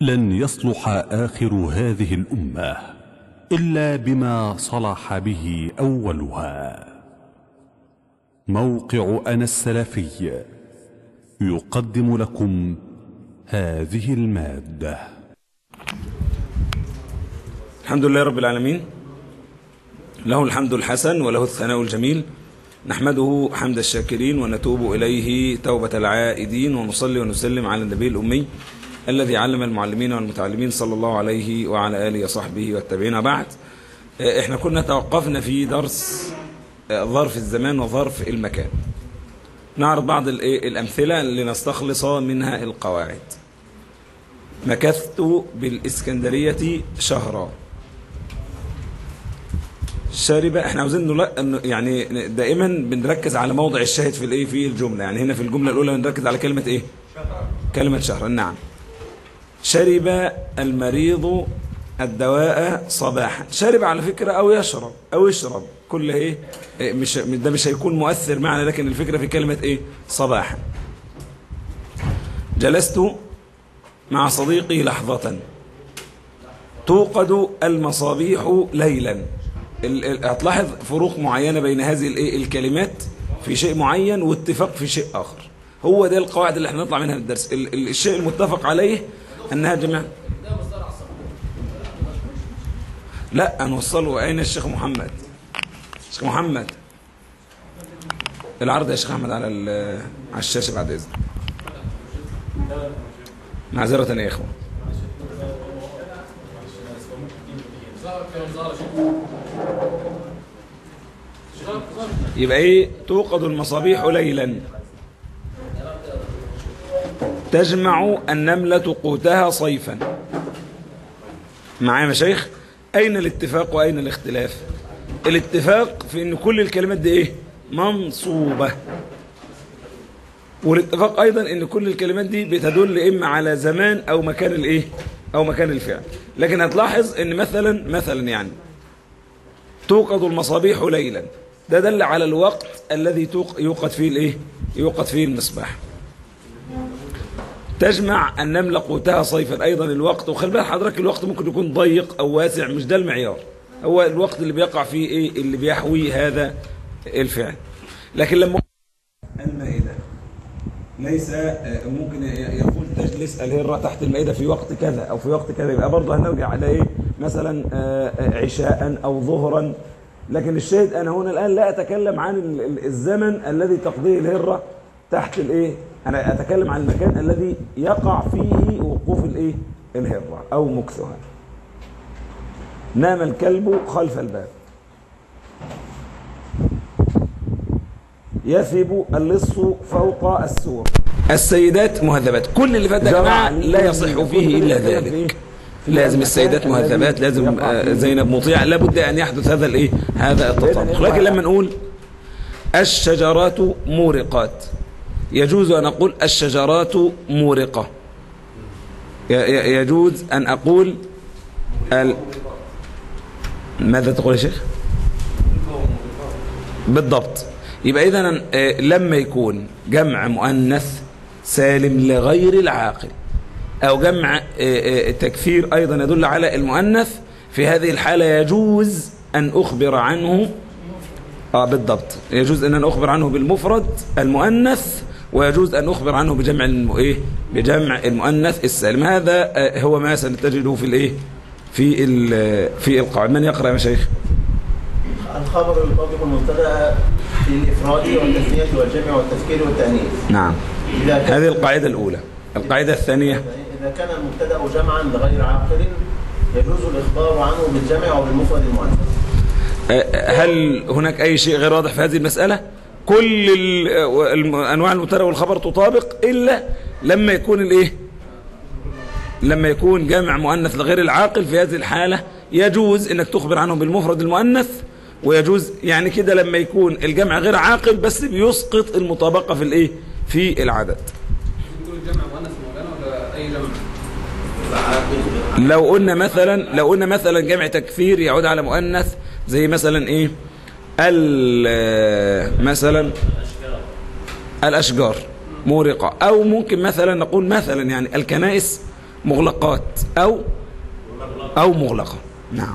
لن يصلح اخر هذه الامه الا بما صلح به اولها موقع انا السلفي يقدم لكم هذه الماده الحمد لله رب العالمين له الحمد الحسن وله الثناء الجميل نحمده حمد الشاكرين ونتوب إليه توبة العائدين ونصلي ونسلم على النبي الأمي الذي علم المعلمين والمتعلمين صلى الله عليه وعلى آله وصحبه والتابعين بعد احنا كنا توقفنا في درس ظرف الزمان وظرف المكان نعرض بعض الأمثلة لنستخلص منها القواعد مكثت بالإسكندرية شهرا شارب احنا عاوزين نلا... يعني دائما بنركز على موضع الشاهد في الايه في الجمله يعني هنا في الجمله الاولى بنركز على كلمه ايه كلمه شهر نعم شرب المريض الدواء صباحا شرب على فكره او يشرب او يشرب كل ايه مش ده مش هيكون مؤثر معنا لكن الفكره في كلمه ايه صباحا جلست مع صديقي لحظه توقد المصابيح ليلا هتلاحظ فروق معينة بين هذه الكلمات في شيء معين واتفاق في شيء آخر هو ده القواعد اللي احنا نطلع منها من الدرس الشيء المتفق عليه أنها جميع لا نوصله أين الشيخ محمد الشيخ محمد العرض يا شيخ أحمد على على الشاشة بعد إذن معذرة يا إخوة يبقى ايه توقد المصابيح ليلا تجمع النملة قوتها صيفا معايا يا مشايخ اين الاتفاق واين الاختلاف الاتفاق في ان كل الكلمات دي ايه منصوبة والاتفاق ايضا ان كل الكلمات دي بتدل اما على زمان او مكان الايه او مكان الفعل لكن هتلاحظ ان مثلا مثلا يعني توقد المصابيح ليلا ده دل على الوقت الذي يوقد فيه الايه يوقد فيه المصباح تجمع النملة قوتها صيفا ايضا الوقت وخلي بالك حضرتك الوقت ممكن يكون ضيق او واسع مش ده المعيار هو الوقت اللي بيقع فيه ايه اللي بيحوي هذا الفعل لكن لما المائدة ليس ممكن يقول تجلس الهرة تحت المائدة في وقت كذا او في وقت كذا يبقى برضه هنرجع على ايه مثلا عشاء او ظهرا لكن الشاهد أنا هنا الآن لا أتكلم عن الزمن الذي تقضيه الهرة تحت الإيه أنا أتكلم عن المكان الذي يقع فيه وقوف الإيه الهرة أو مكثها نام الكلب خلف الباب يثب اللص فوق السور السيدات مهذبات كل اللي فات يا جماعه لا يصح فيه الا ذلك لازم السيدات مهذبات لازم زينب مطيع لابد ان يحدث هذا الايه هذا التطابق لكن لما نقول الشجرات مورقات يجوز ان اقول الشجرات مورقه يجوز ان اقول ال... ماذا تقول يا شيخ بالضبط يبقى اذا لما يكون جمع مؤنث سالم لغير العاقل أو جمع تكثير أيضا يدل على المؤنث في هذه الحالة يجوز أن أخبر عنه آه بالضبط يجوز أن أخبر عنه بالمفرد المؤنث ويجوز أن أخبر عنه بجمع الم... إيه؟ بجمع المؤنث السالم هذا هو ما سنتجده في الإيه في في القواعد من يقرأ يا مشايخ الخبر يطابق المبتدا في الإفراد والتثنية والجمع والتذكير والتأنيث نعم هذه القاعدة الأولى القاعدة الثانية إذا كان المبتدا جمعا لغير عاقل يجوز الإخبار عنه بالجمع وبالمفرد المؤنث هل هناك أي شيء غير واضح في هذه المسألة كل أنواع المبتدا والخبر تطابق إلا لما يكون الإيه لما يكون جمع مؤنث لغير العاقل في هذه الحالة يجوز انك تخبر عنه بالمفرد المؤنث ويجوز يعني كده لما يكون الجمع غير عاقل بس بيسقط المطابقة في الايه في العدد لو قلنا مثلا لو قلنا مثلا جمع تكثير يعود على مؤنث زي مثلا ايه ال مثلا الاشجار مورقة او ممكن مثلا نقول مثلا يعني الكنائس مغلقات أو أو مغلقة نعم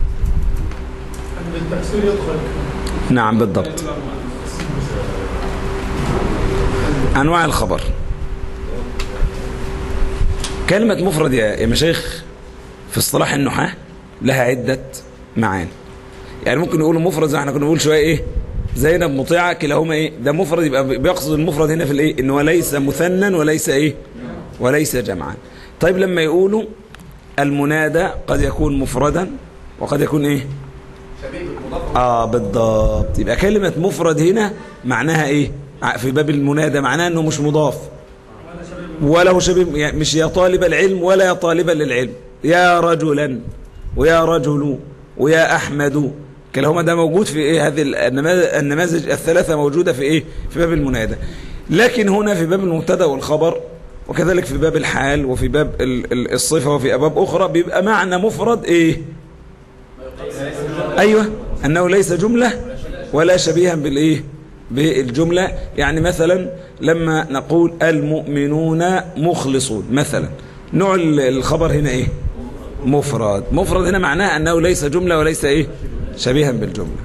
بالتفسير يدخل نعم بالضبط أنواع الخبر كلمة مفرد يا يا مشايخ في اصطلاح النحاة لها عدة معاني يعني ممكن نقول مفرد زي ما احنا كنا بنقول شوية ايه زينب مطيعة كلاهما ايه ده مفرد يبقى بيقصد المفرد هنا في الايه ان هو ليس مثنى وليس ايه وليس جمعا طيب لما يقولوا المنادى قد يكون مفردا وقد يكون ايه اه بالضبط يبقى كلمة مفرد هنا معناها ايه ع- في باب المنادى معناها انه مش مضاف ولا هو شبيه يعني مش يا طالب العلم ولا يا طالبا للعلم يا رجلا ويا رجل ويا احمد كلاهما ده موجود في ايه هذه النماذج, النماذج الثلاثه موجوده في ايه في باب المنادى لكن هنا في باب المبتدا والخبر وكذلك في باب الحال وفي باب ال- ال- الصفه وفي ابواب اخرى بيبقى معنى مفرد ايه ايوه انه ليس جمله ولا شبيها بالايه بالجمله يعني مثلا لما نقول المؤمنون مخلصون مثلا نوع ال- الخبر هنا ايه مفرد مفرد هنا معناه انه ليس جمله وليس ايه شبيها بالجمله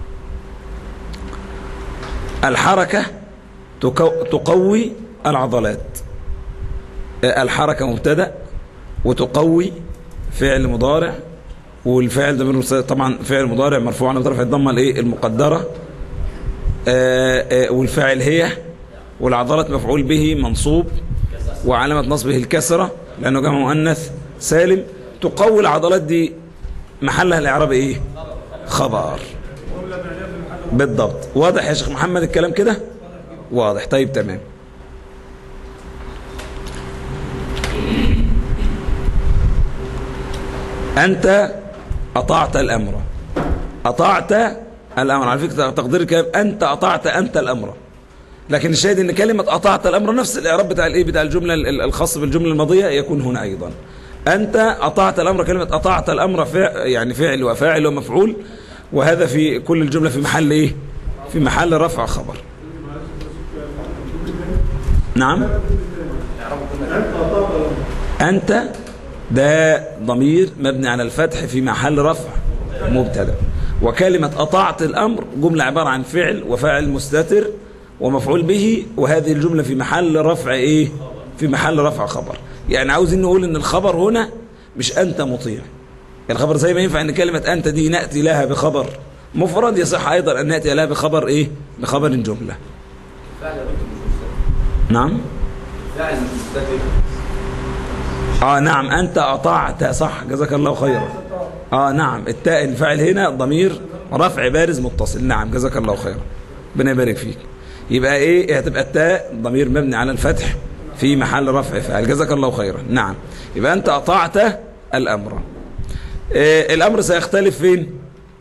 الحركه تكو- تقوي العضلات آه، الحركه مبتدا وتقوي فعل مضارع والفعل ده منه طبعا فعل مضارع مرفوع على طرف الضمه الايه المقدره آه، آه، والفاعل هي والعضلة مفعول به منصوب وعلامة نصبه الكسرة لأنه جمع مؤنث سالم تقوي العضلات دي محلها الإعراب إيه خبر بالضبط واضح يا شيخ محمد الكلام كده واضح طيب تمام أنت أطعت الأمر أطعت الأمر على فكرة تقدير الكلام أنت أطعت أنت الأمر لكن الشاهد ان كلمة أطعت الأمر نفس الإعراب بتاع الإيه بتاع الجملة ال- ال- الخاص بالجملة الماضية يكون هنا أيضا أنت أطعت الأمر كلمة أطعت الأمر فعل يعني فعل وفاعل ومفعول وهذا في كل الجملة في محل إيه في محل رفع خبر نعم أنت ده ضمير مبني على الفتح في محل رفع مبتدا وكلمة أطعت الأمر جملة عبارة عن فعل وفاعل مستتر ومفعول به وهذه الجملة في محل رفع إيه في محل رفع خبر يعني عاوزين نقول إن الخبر هنا مش أنت مطيع الخبر زي ما ينفع إن كلمة أنت دي نأتي لها بخبر مفرد يصح أيضا أن نأتي لها بخبر إيه بخبر جملة نعم اه نعم انت اطعت صح جزاك الله خيرا اه نعم التاء الفاعل هنا ضمير رفع بارز متصل نعم جزاك الله خيرا ربنا يبارك فيك يبقى ايه هتبقى التاء ضمير مبني على الفتح في محل رفع فاعل جزاك الله خيرا نعم يبقى انت اطعت الامر إيه الامر سيختلف فين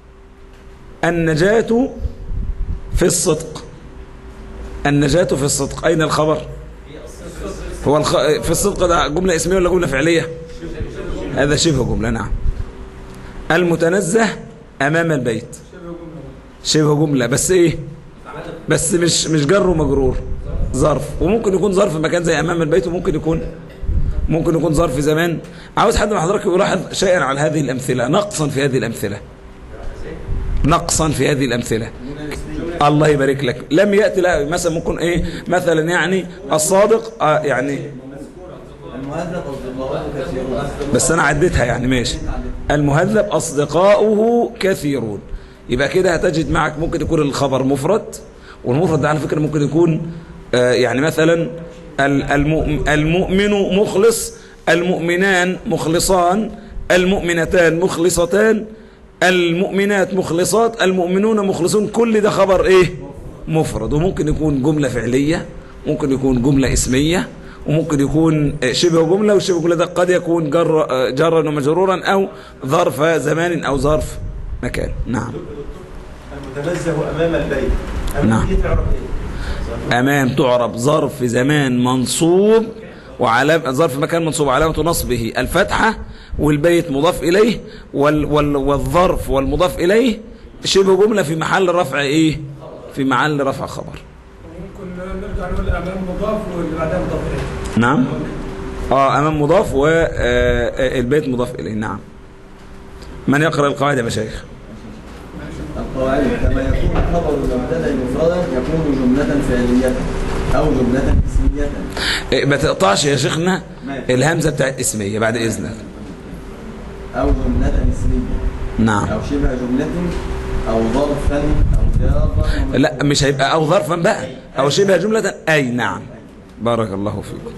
النجاة في الصدق النجاة في الصدق اين الخبر هو الخ... في الصدق ده جملة اسمية ولا جملة فعلية هذا شبه جملة نعم المتنزه أمام البيت شبه جملة بس إيه بس مش مش جر ومجرور ظرف وممكن يكون ظرف مكان زي أمام البيت وممكن يكون ممكن يكون ظرف زمان عاوز حد من حضرتك يلاحظ شيئا على هذه الأمثلة نقصا في هذه الأمثلة نقصا في هذه الأمثلة الله يبارك لك لم يأتي لا مثلا ممكن ايه مثلا يعني الصادق آه يعني المهذب أصدقاؤه كثيرون بس انا عديتها يعني ماشي المهذب اصدقاؤه كثيرون يبقى كده هتجد معك ممكن يكون الخبر مفرد والمفرد ده على فكره ممكن يكون آه يعني مثلا ال- المؤم- المؤمن مخلص المؤمنان مخلصان المؤمنتان مخلصتان المؤمنات مخلصات المؤمنون مخلصون كل ده خبر ايه مفرد وممكن يكون جملة فعلية ممكن يكون جملة اسمية وممكن يكون آه، شبه جملة والشبه جملة ده قد يكون جر آه، جرا ومجرورا أو ظرف زمان أو ظرف مكان نعم المتنزه أمام البيت أمام نعم. البيت تعرف إيه؟ أمام تعرب ظرف زمان منصوب وعلامة ظرف مكان منصوب وعلامة نصبه الفتحة والبيت مضاف إليه وال وال والظرف والمضاف إليه شبه جملة في محل رفع إيه في محل رفع خبر ممكن نرجع نقول امام مضاف واللي بعدها مضاف اليه نعم اه امام مضاف والبيت مضاف اليه نعم من يقرا القواعد يا مشايخ القواعد كما يكون خبر المبتدا مفردا يكون جملة فعلية أو جملة اسمية إيه، ما تقطعش يا شيخنا ماشي. الهمزه بتاعت اسميه بعد اذنك أو جملة اسمية نعم أو شبه جملة أو ظرفا أو جارا لا مش هيبقى او ظرفا بقى او شبه جمله اي نعم بارك الله فيكم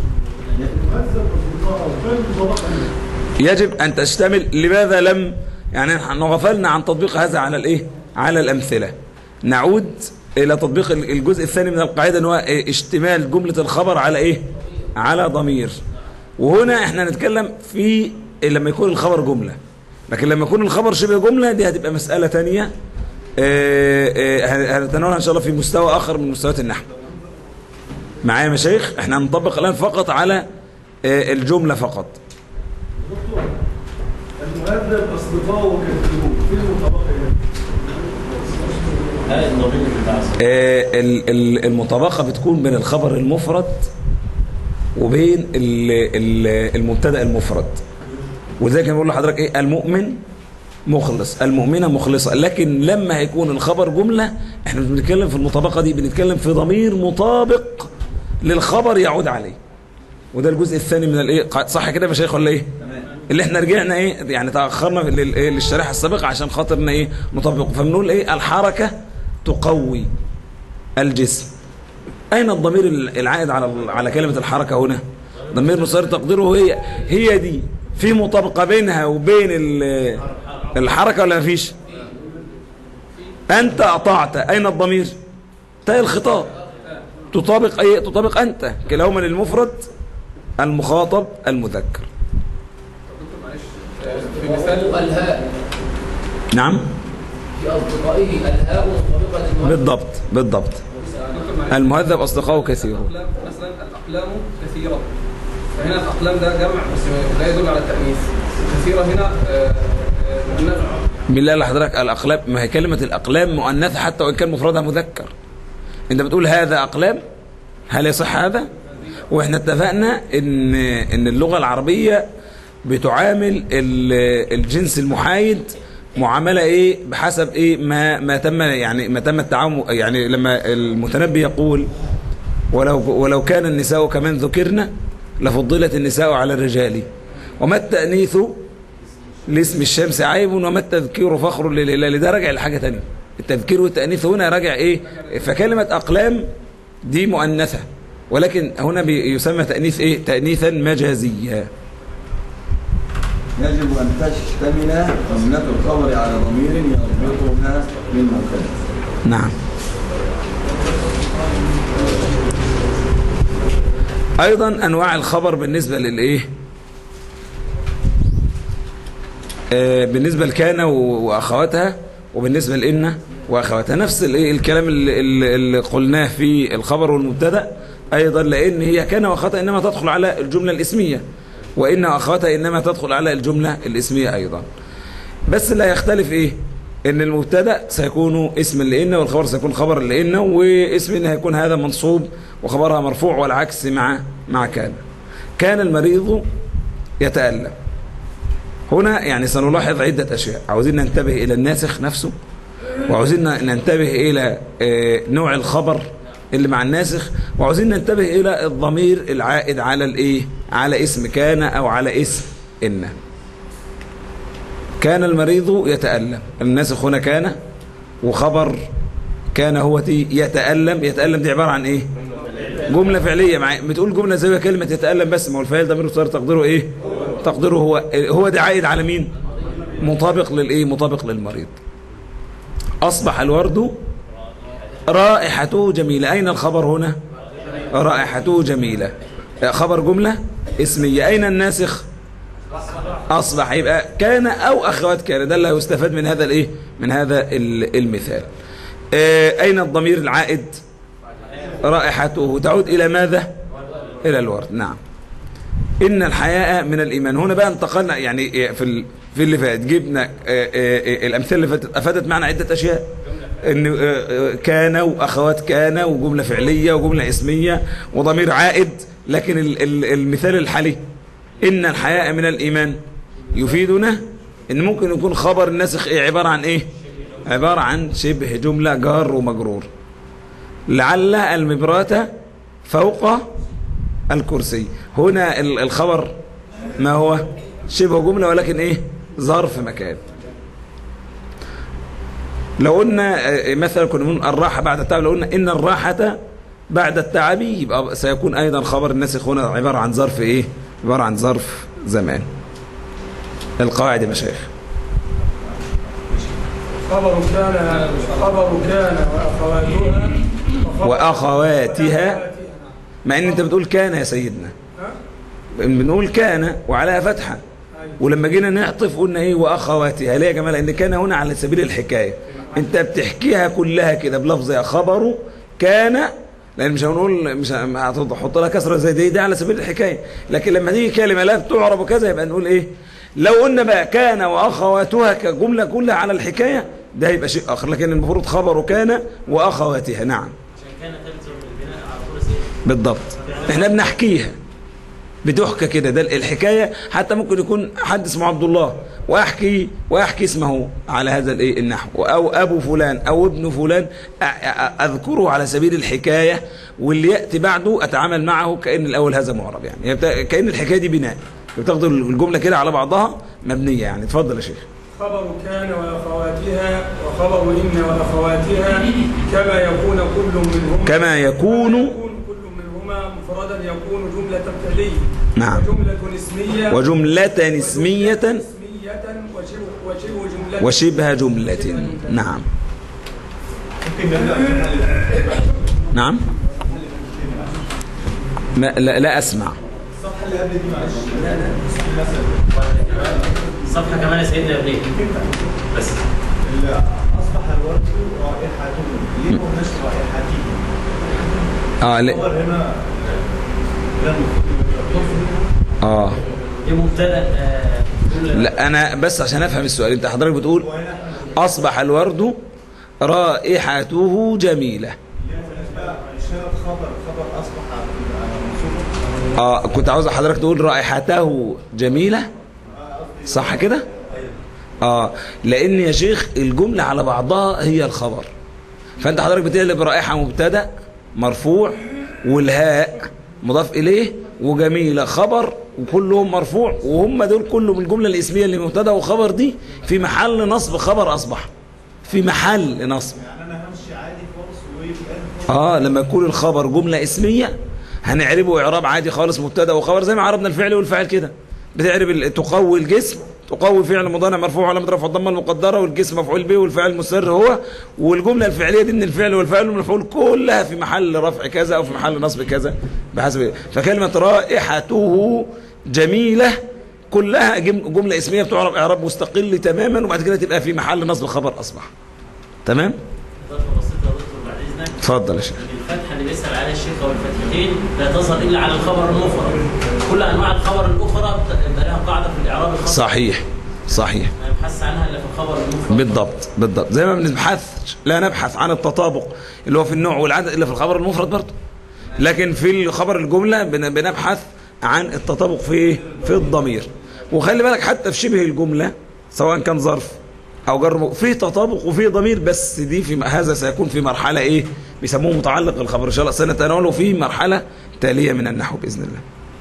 يجب ان تشتمل لماذا لم يعني نحن غفلنا عن تطبيق هذا على الايه على الامثله نعود الى تطبيق الجزء الثاني من القاعده ان هو إيه؟ اشتمال جمله الخبر على ايه على ضمير وهنا احنا نتكلم في لما يكون الخبر جمله لكن لما يكون الخبر شبه جمله دي هتبقى مساله ثانيه هنتناولها ان شاء الله في مستوى اخر من مستويات النحو معايا يا مشايخ احنا هنطبق الان فقط على آه، الجمله فقط المهذب أصدقائه وكذبوه في المطابقة هنا هاي الضمير بتاع آه، ال- ال- المطابقه بتكون بين الخبر المفرد وبين ال- ال- المبتدا المفرد وزي كان بقول لحضرتك ايه المؤمن مخلص المؤمنة مخلصة لكن لما هيكون الخبر جملة احنا مش بنتكلم في المطابقة دي بنتكلم في ضمير مطابق للخبر يعود عليه وده الجزء الثاني من الايه قا- صح كده يا مشايخ ولا ايه اللي احنا رجعنا ايه يعني تاخرنا لل- إيه؟ للشريحه السابقه عشان خاطرنا ايه نطبق فبنقول ايه الحركه تقوي الجسم اين الضمير العائد على على كلمه الحركه هنا ضمير مصير تقديره هي هي دي في مطابقه بينها وبين ال- الحركه ولا مفيش انت اطعت اين الضمير تاء الخطاب تطابق اي تطابق انت كلاهما للمفرد المخاطب المذكر في مثال الهاء نعم في أصدقائه الهاء مطابقة للمهذب بالضبط بالضبط المهذب اصدقائه كثير الأقلام- مثلا الأقلام كثيرة فهنا الأقلام ده جمع بس لا يدل على التأنيث كثيرة هنا آه، آه، مؤنثة بالله لحضرتك الاقلام ما هي كلمه الاقلام مؤنثه حتى وان كان مفردها مذكر انت بتقول هذا اقلام هل يصح هذا واحنا اتفقنا ان ان اللغه العربيه بتعامل ال- الجنس المحايد معامله ايه بحسب ايه ما ما تم يعني ما تم التعامل يعني لما المتنبي يقول ولو ولو كان النساء كمان ذكرنا لفضلت النساء على الرجال وما التأنيث لاسم الشمس عيب وما التذكير فخر للهلال ده راجع لحاجة تانية التذكير والتأنيث هنا راجع ايه فكلمة أقلام دي مؤنثة ولكن هنا بي- يسمى تأنيث ايه تأنيثا مجازيا يجب أن تشتمل جملة الخبر على ضمير يربطها بالمبتدا نعم ايضا انواع الخبر بالنسبه للايه آه بالنسبه لكان و- واخواتها وبالنسبه لان واخواتها نفس الايه الكلام اللي, اللي اللي قلناه في الخبر والمبتدا ايضا لان هي كان واخواتها انما تدخل على الجمله الاسميه وان واخواتها انما تدخل على الجمله الاسميه ايضا بس لا يختلف ايه ان المبتدا سيكون اسم لان والخبر سيكون خبر لان واسم ان هيكون هذا منصوب وخبرها مرفوع والعكس مع مع كان كان المريض يتألم هنا يعني سنلاحظ عدة أشياء عاوزين ننتبه إلى الناسخ نفسه وعاوزين ننتبه إلى آه، نوع الخبر اللي مع الناسخ وعاوزين ننتبه إلى الضمير العائد على الإيه على اسم كان أو على اسم إن كان المريض يتألم الناسخ هنا كان وخبر كان هو تي يتألم يتألم دي عبارة عن إيه جملة فعلية مع بتقول جملة زي كلمة يتألم بس ما هو الفاعل ضمير صار تقديره إيه تقديره هو هو ده عائد على مين مطابق للإيه مطابق للمريض أصبح الورد رائحته جميلة أين الخبر هنا رائحته جميلة خبر جملة اسمية أين الناسخ أصبح يبقى كان أو أخوات كان ده اللي هيستفاد من هذا الإيه من هذا ال- المثال آه، أين الضمير العائد رائحته تعود إلى ماذا إلى الورد نعم إن الحياء من الإيمان هنا بقى انتقلنا يعني في ال... في اللي فات جبنا آه، آه، آه، الأمثلة اللي فاتت أفادت معنا عدة أشياء إن آه، آه، كان وأخوات كان وجملة فعلية وجملة اسمية وضمير عائد لكن ال- ال- المثال الحالي إن الحياء من الإيمان يفيدنا إن ممكن يكون خبر الناسخ إيه عبارة عن إيه عبارة عن شبه جملة جار ومجرور لعل المبرات فوق الكرسي هنا ال- الخبر ما هو شبه جملة ولكن إيه ظرف مكان لو قلنا آه، مثلا كنا بنقول الراحة بعد التعب لو قلنا إن الراحة بعد التعب يبقى سيكون أيضا خبر الناسخ هنا عبارة عن ظرف إيه عبارة عن ظرف زمان القواعد يا مشايخ خبر كان خبر كان واخواتها وخبر وأخواتها مع ان انت بتقول كان يا سيدنا بنقول كان وعليها فتحة ولما جينا نعطف قلنا ايه واخواتها ليه يا جماعه لان كان هنا على سبيل الحكايه انت بتحكيها كلها كده بلفظ يا خبر كان لان مش هنقول مش هتحط لها كسره زي دي دي على سبيل الحكايه لكن لما تيجي كلمه لا تعرب وكذا يبقى نقول ايه لو قلنا بقى كان واخواتها كجمله كلها على الحكايه ده يبقى شيء اخر لكن المفروض خبر كان واخواتها نعم بالضبط احنا بنحكيها بتحكى كده ده الحكايه حتى ممكن يكون حد اسمه عبد الله واحكي واحكي اسمه على هذا الايه النحو او ابو فلان او ابن فلان أ- أ- اذكره على سبيل الحكايه واللي ياتي بعده اتعامل معه كان الاول هذا معرب يعني يعني بتا- كان الحكايه دي بناء بتاخد الجمله كده على بعضها مبنيه يعني اتفضل يا شيخ خبر كان واخواتها وخبر ان واخواتها كما يكون كل منهما كما يكون يكون كل منهما مفردا يكون جملة فعلية نعم. وجملة اسمية وجملة اسمية اسمية وشبه وشبه جملة وشبه جملة نعم نعم ما لا, لا أسمع صفحة كمان يا سيدنا يا ابني بس أصبح الورد رائحته ليه ما قلناش رائحته آه لا الخبر هنا لم آه دي مبتدا آه، جملة لا أنا بس عشان أفهم السؤال أنت حضرتك بتقول أصبح الورد رائحته جميلة إشارة خبر خبر أصبح منصوب آه كنت عاوز حضرتك تقول رائحته جميلة صح كده آه لأن يا شيخ الجملة على بعضها هي الخبر فأنت حضرتك بتقلب رائحة مبتدأ مرفوع والهاء مضاف إليه وجميلة خبر وكلهم مرفوع وهم دول كلهم الجملة الاسمية اللي مبتدأ وخبر دي في محل نصب خبر أصبح في محل نصب يعني أنا همشي عادي خالص ويبقى اه لما يكون الخبر جملة اسمية هنعربه اعراب عادي خالص مبتدا وخبر زي ما عربنا الفعل والفاعل كده بتعرب ال- تقوي الجسم تقوي فعل مضارع مرفوع على رفع الضمه المقدره والجسم مفعول به والفاعل المستر هو والجمله الفعليه دي من الفعل والفاعل والمفعول كلها في محل رفع كذا او في محل نصب كذا بحسب فكلمه رائحته جميله كلها جم- جمله اسميه بتعرب اعراب مستقل تماما وبعد كده تبقى في محل نصب خبر اصبح تمام إضافة بسيطة يا دكتور بعد إذنك اتفضل يا شيخ الفتحة اللي بيسأل عليها الشيخ أو الفتحتين لا تظهر إلا على الخبر المفرد كل أنواع الخبر الأخرى بت- لها قاعدة في الإعراب الخاص صحيح صحيح ما يبحث عنها إلا في الخبر المفرد بالضبط بالضبط زي ما بنبحث لا نبحث عن التطابق اللي هو في النوع والعدد الا في الخبر المفرد برضه لكن في الخبر الجمله بن- بنبحث عن التطابق في إيه؟ في الضمير وخلي بالك حتى في شبه الجمله سواء كان ظرف او جر م- في تطابق وفي ضمير بس دي في هذا سيكون في مرحله ايه بيسموه متعلق الخبر ان شاء الله سنتناوله في مرحله تاليه من النحو باذن الله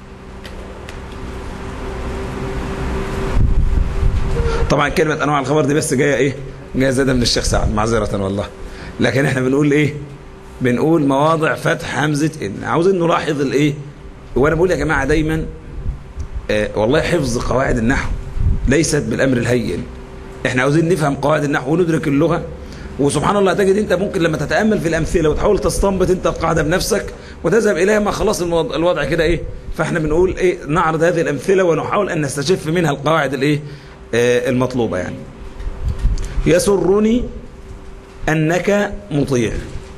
طبعا كلمة أنواع الخبر دي بس جاية إيه؟ جاية زيادة من الشيخ سعد معذرة والله لكن إحنا بنقول إيه؟ بنقول مواضع فتح همزة إن عاوزين نلاحظ الإيه؟ وأنا بقول يا جماعة دايما آه والله حفظ قواعد النحو ليست بالأمر الهين إحنا عاوزين نفهم قواعد النحو وندرك اللغة وسبحان الله تجد أنت ممكن لما تتأمل في الأمثلة وتحاول تستنبط أنت القاعدة بنفسك وتذهب إليها ما خلاص الموض- الوضع كده إيه؟ فإحنا بنقول إيه؟ نعرض هذه الأمثلة ونحاول أن نستشف منها القواعد الإيه؟ آه المطلوبة يعني يسرني أنك مطيع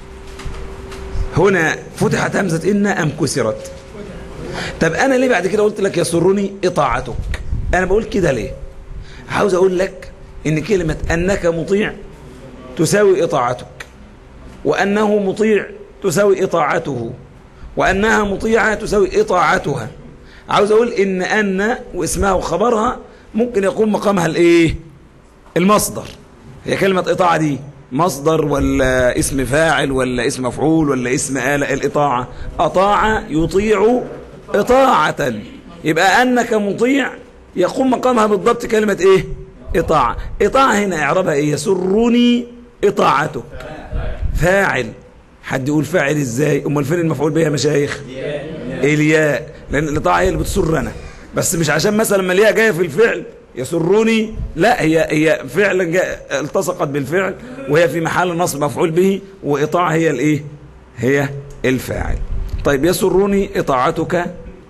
هنا فتحت همزة إن أم كسرت طب أنا ليه بعد كده قلت لك يسرني إطاعتك أنا بقول كده ليه عاوز أقول لك إن كلمة أنك مطيع تساوي إطاعتك وأنه مطيع تساوي إطاعته وأنها مطيعة تساوي إطاعتها عاوز أقول إن أن واسمها وخبرها ممكن يقوم مقامها الإيه المصدر هي كلمة إطاعة دي مصدر ولا اسم فاعل ولا اسم مفعول ولا اسم آلة الإطاعة أطاع يطيع إطاعة يبقى أنك مطيع يقوم مقامها بالضبط كلمة إيه إطاعة إطاعة هنا إعرابها إيه يسرني إطاعتك فاعل حد يقول فاعل إزاي أمال فين المفعول به يا مشايخ الياء لأن الإطاعة هي اللي بتسرنا بس مش عشان مثلا ما الياء جاية في الفعل يسرني لا هي هي فعلا جاء التصقت بالفعل وهي في محل نصب مفعول به وإطاعة هي الإيه هي الفاعل طيب يسرني إطاعتك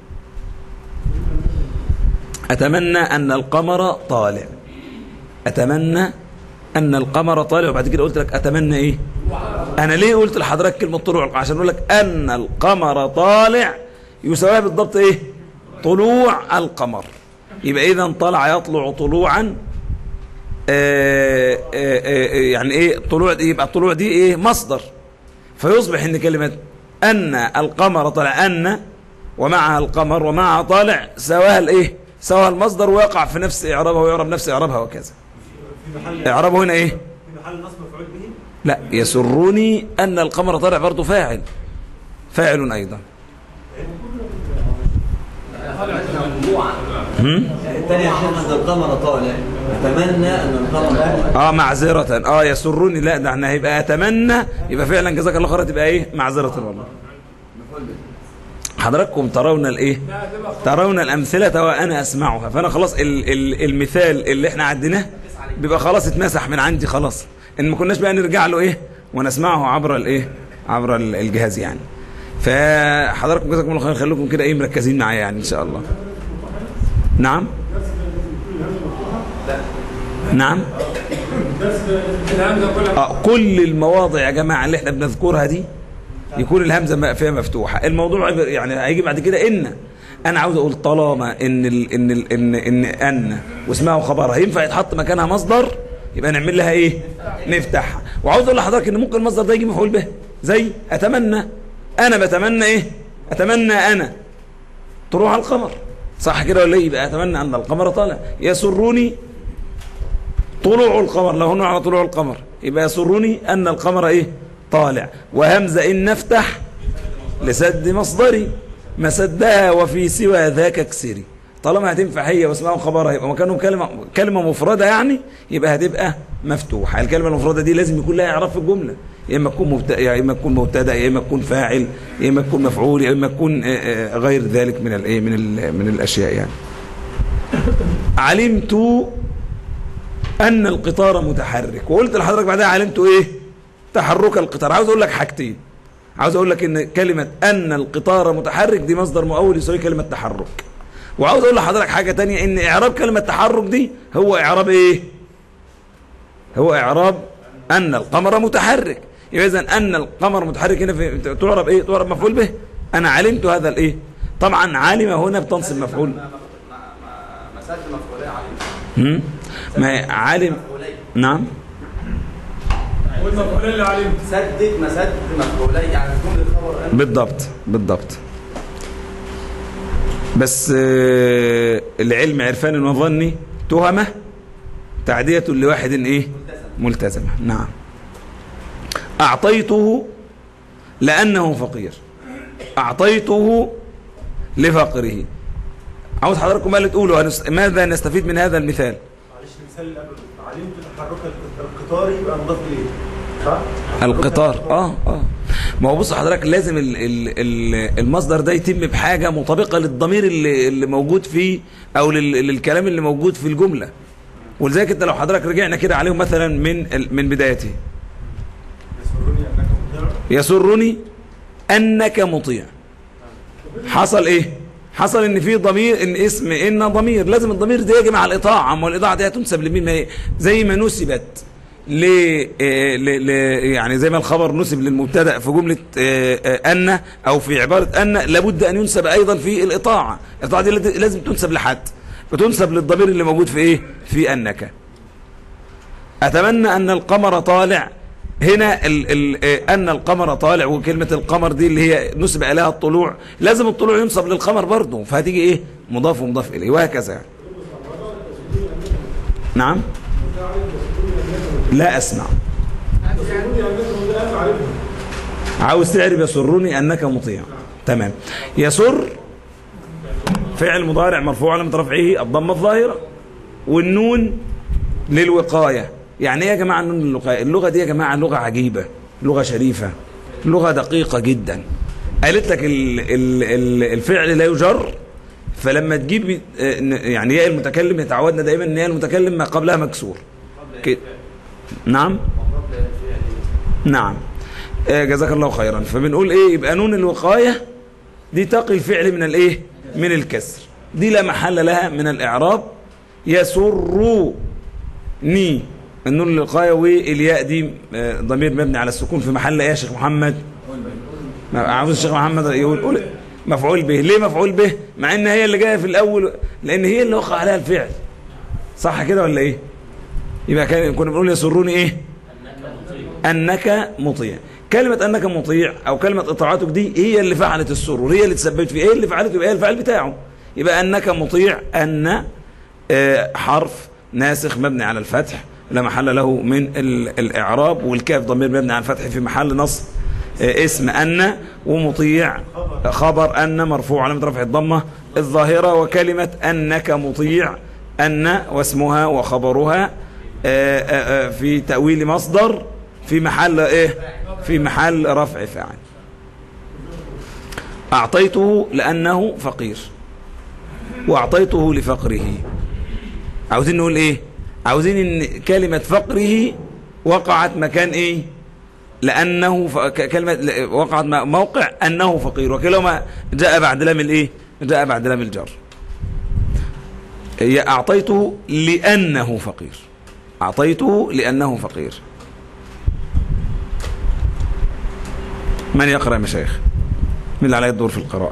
أتمنى أن القمر طالع أتمنى أن القمر طالع وبعد كده قلت لك أتمنى إيه أنا ليه قلت لحضرتك كلمة طلوع عشان أقول لك أن القمر طالع يساويها بالضبط إيه طلوع القمر يبقى إذا طلع يطلع طلوعا آآ آآ يعني إيه طلوع دي يبقى الطلوع دي إيه مصدر فيصبح إن كلمة أن القمر طلع أن ومعها القمر ومعها طالع سواها الإيه سواها المصدر ويقع في نفس إعرابها ويعرب نفس إعرابها وكذا إعرابه هنا إيه في محل نصب مفعول به لا يسرني أن القمر طالع برضه فاعل فاعل أيضا هم؟ الثانية يا شيخ أن القمر طالع أتمنى أن القمر طالع اه معذرة اه يسرني لا ده احنا هيبقى اتمنى يبقى فعلا جزاك الله خير تبقى ايه معذرة والله حضراتكم ترون الايه ترون الامثلة وانا اسمعها فانا خلاص ال ال المثال اللي احنا عديناه بيبقى خلاص اتمسح من عندي خلاص ان ما كناش بقى نرجع له ايه ونسمعه عبر الايه عبر ال- الجهاز يعني فحضراتكم جزاكم الله خير خليكم كده ايه مركزين معايا يعني ان شاء الله نعم نعم الهمزة كلها آه، كل المواضع يا جماعة اللي احنا بنذكرها دي يكون الهمزة م- فيها مفتوحة الموضوع عبر- يعني هيجي بعد كده إن أنا عاوز أقول طالما إن ال إن ال إن إن أن واسمها وخبرها ينفع يتحط مكانها مصدر يبقى نعمل لها إيه؟ نفتحها وعاوز أقول لحضرتك إن ممكن المصدر ده يجي مفعول به زي أتمنى أنا بتمنى إيه؟ أتمنى أنا طلوع القمر صح كده ولا إيه؟ يبقى أتمنى أن القمر طالع يسرني طلوع القمر لو هنا على طلوع القمر يبقى يسرني أن القمر إيه طالع وهمزة إن نفتح لسد مصدري مسدها وفي سوى ذاك اكسري طالما هتنفع هي واسمها خبرها يبقى مكانهم كلمة كلمة مفردة يعني يبقى هتبقى مفتوحة الكلمة المفردة دي لازم يكون لها إعراب في الجملة يا إما تكون مبتدأ يا إما تكون مبتدأ يا إما تكون فاعل يا إما تكون مفعول يا إما تكون آه، آه، غير ذلك من الإيه من ال- من الأشياء يعني علمت أن القطار متحرك وقلت لحضرتك بعدها علمت إيه تحرك القطار عاوز أقول لك حاجتين عاوز أقول لك إن كلمة أن القطار متحرك دي مصدر مؤول يساوي كلمة تحرك وعاوز أقول لحضرتك حاجة تانية إن إعراب كلمة تحرك دي هو إعراب إيه هو إعراب أن القمر متحرك يبقى إذا أن القمر متحرك هنا في تعرب إيه تعرب مفعول به أنا علمت هذا الإيه طبعا عالم هنا بتنصب مفعول مسألة مفعولية عليه هم؟ ما هي عالم نعم والمفعولين اللي علمت سدد مسد مفعولية يعني جملة خبر أنا بالضبط بالضبط بس آه، العلم عرفان وظني تهمة تعدية لواحد ايه ملتزمة نعم أعطيته لأنه فقير أعطيته لفقره عاوز حضراتكم بقى اللي تقولوا هنس- ماذا نستفيد من هذا المثال معلش المثال اللي قبله علمت تحرك القطار يبقى مضاف اليه صح؟ القطار اه اه ما هو بص حضرتك لازم ال ال ال المصدر ده يتم بحاجه مطابقه للضمير اللي, اللي موجود فيه او لل للكلام اللي موجود في الجمله ولذلك انت لو حضرتك رجعنا كده عليهم مثلا من ال- من بدايته يسرني انك مطيع يسرني انك مطيع حصل ايه حصل ان في ضمير ان اسم ان ضمير لازم الضمير ده يجي مع الاطاعه ما الاطاعه دي هتنسب لمين ما هي زي ما نسبت ل آه، ل- ل- يعني زي ما الخبر نسب للمبتدا في جمله آه، آه، ان او في عباره ان لابد ان ينسب ايضا في الاطاعه الاطاعه دي لد- لازم تنسب لحد فتنسب للضمير اللي موجود في ايه في انك اتمنى ان القمر طالع هنا ال ال آه، ان القمر طالع وكلمه القمر دي اللي هي نسب اليها الطلوع لازم الطلوع ينسب للقمر برضه فهتيجي ايه مضاف ومضاف اليه وهكذا يعني. نعم لا اسمع عاوز تعرف يسرني انك مطيع تمام يسر فعل مضارع مرفوع على رفعه الضمه الظاهره والنون للوقايه يعني ايه يا جماعه النون للوقايه اللغه دي يا جماعه لغه عجيبه لغه شريفه لغه دقيقه جدا قالت لك ال ال ال الفعل لا يجر فلما تجيب آه، ن- يعني ياء المتكلم يتعودنا دايما ان ياء المتكلم ما قبلها مكسور كده. نعم نعم آه، جزاك الله خيرا فبنقول ايه يبقى نون الوقايه دي تقي الفعل من الايه من الكسر دي لا محل لها من الاعراب يسرني النون الوقايه والياء دي آه، ضمير مبني على السكون في محل ايه يا شيخ محمد ما- عاوز الشيخ محمد يقول قول مفعول به ليه مفعول به مع ان هي اللي جايه في الاول لان هي اللي وقع عليها الفعل صح كده ولا ايه يبقى كان كنا بنقول يسرني ايه انك مطيع كلمة انك مطيع او كلمة اطاعتك دي هي اللي فعلت السرور هي اللي تسببت فيه هي اللي فعلته يبقى هي الفعل بتاعه يبقى انك مطيع ان آه، حرف ناسخ مبني على الفتح لا محل له من ال- الاعراب والكاف ضمير مبني على الفتح في محل نصب آه، اسم ان ومطيع خبر ان مرفوع علامة رفع الضمة الظاهرة وكلمة انك مطيع ان واسمها وخبرها آه، آه، آه، في تأويل مصدر في محل ايه في محل رفع فاعل اعطيته لانه فقير واعطيته لفقره عاوزين نقول ايه عاوزين ان كلمة فقره وقعت مكان ايه لانه ف... ك- كلمة ل- وقعت م- موقع انه فقير وكلاهما جاء بعد لام الايه جاء بعد لام الجر هي اعطيته لانه فقير اعطيته لانه فقير من يقرأ يا مشايخ من اللي عليه الدور في القراءة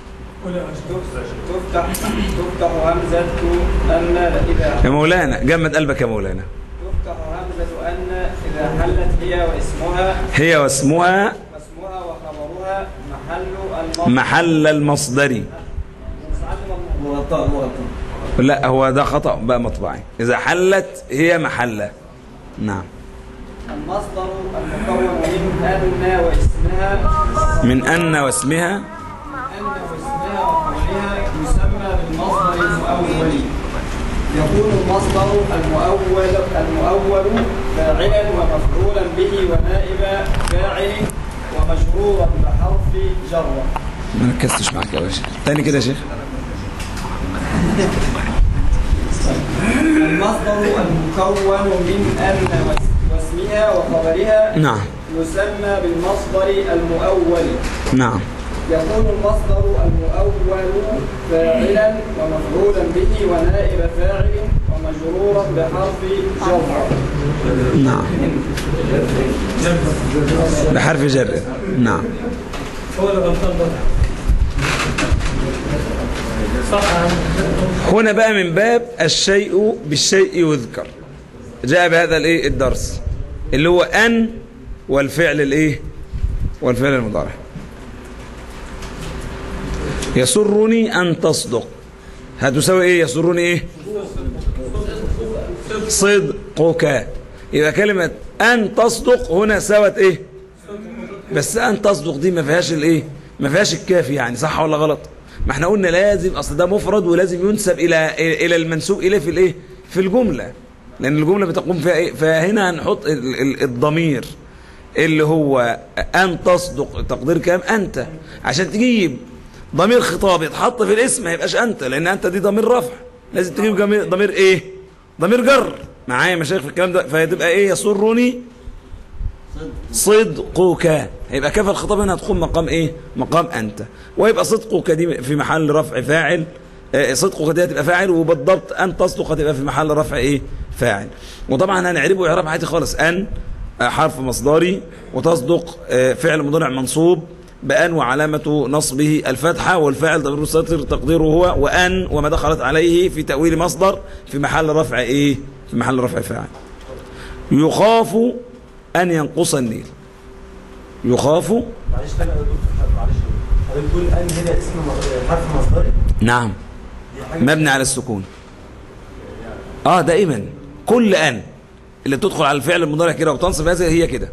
تفتح تفتح همزة أن إذا يا مولانا جمد قلبك يا مولانا تفتح همزة أن إذا حلت هي واسمها هي واسمها واسمها وخبرها محل المصدر محل المصدر مغطاء مغطاء لا هو ده خطأ بقى مطبعي إذا حلت هي محلة نعم المصدر المكون من أن واسمها من أن واسمها أن واسمها وقولها يسمى بالمصدر المؤول يكون المصدر المؤول المؤول فاعلا ومفعولا به ونائب فاعل ومجرورا بحرف جر ما ركزتش معاك يا باشا تاني كده يا شيخ المصدر المكون من أن واسمها وخبرها نعم يسمى بالمصدر المؤول نعم يكون المصدر المؤول فاعلا ومفعولا به ونائب فاعل ومجرورا بحرف جر نعم بحرف جر نعم هو اللي غلطان بقى هنا بقى من باب الشيء بالشيء يذكر جاء بهذا الايه الدرس اللي هو ان والفعل الايه والفعل المضارع يسرني ان تصدق هتساوي ايه يسرني ايه صدقك يبقى كلمة ان تصدق هنا سوت ايه بس ان تصدق دي ما فيهاش الايه ما فيهاش الكافي يعني صح ولا غلط ما احنا قلنا لازم اصل ده مفرد ولازم ينسب الى الى المنسوب اليه في الايه في الجمله لان الجمله بتقوم فيها ايه فهنا هنحط ال- ال- الضمير اللي هو ان تصدق تقدير كام انت عشان تجيب ضمير خطاب يتحط في الاسم ما يبقاش انت لان انت دي ضمير رفع لازم تجيب ضمير ضمير ايه ضمير جر معايا مشايخ في الكلام ده فهتبقى ايه يسرني صدقك هيبقى كيف الخطاب هنا هتكون مقام ايه مقام انت ويبقى صدقك دي في محل رفع فاعل آه، صدقك دي هتبقى فاعل وبالضبط ان تصدق هتبقى في محل رفع ايه فاعل وطبعا هنعربه اعراب عادي خالص ان آه، حرف مصدري وتصدق آه، فعل مضارع منصوب بأن وعلامة نصبه الفتحة والفاعل ضمير مستتر تقديره هو وأن وما دخلت عليه في تأويل مصدر في محل رفع إيه في محل رفع فاعل يخاف أن ينقص النيل يخاف معلش تاني يا دكتور معلش حضرتك بتقول ان هنا اسم م- حرف مصدري نعم دي حاجه مبني على السكون اه دائما كل ان اللي بتدخل على الفعل المضارع كده وتنصب هذا هي كده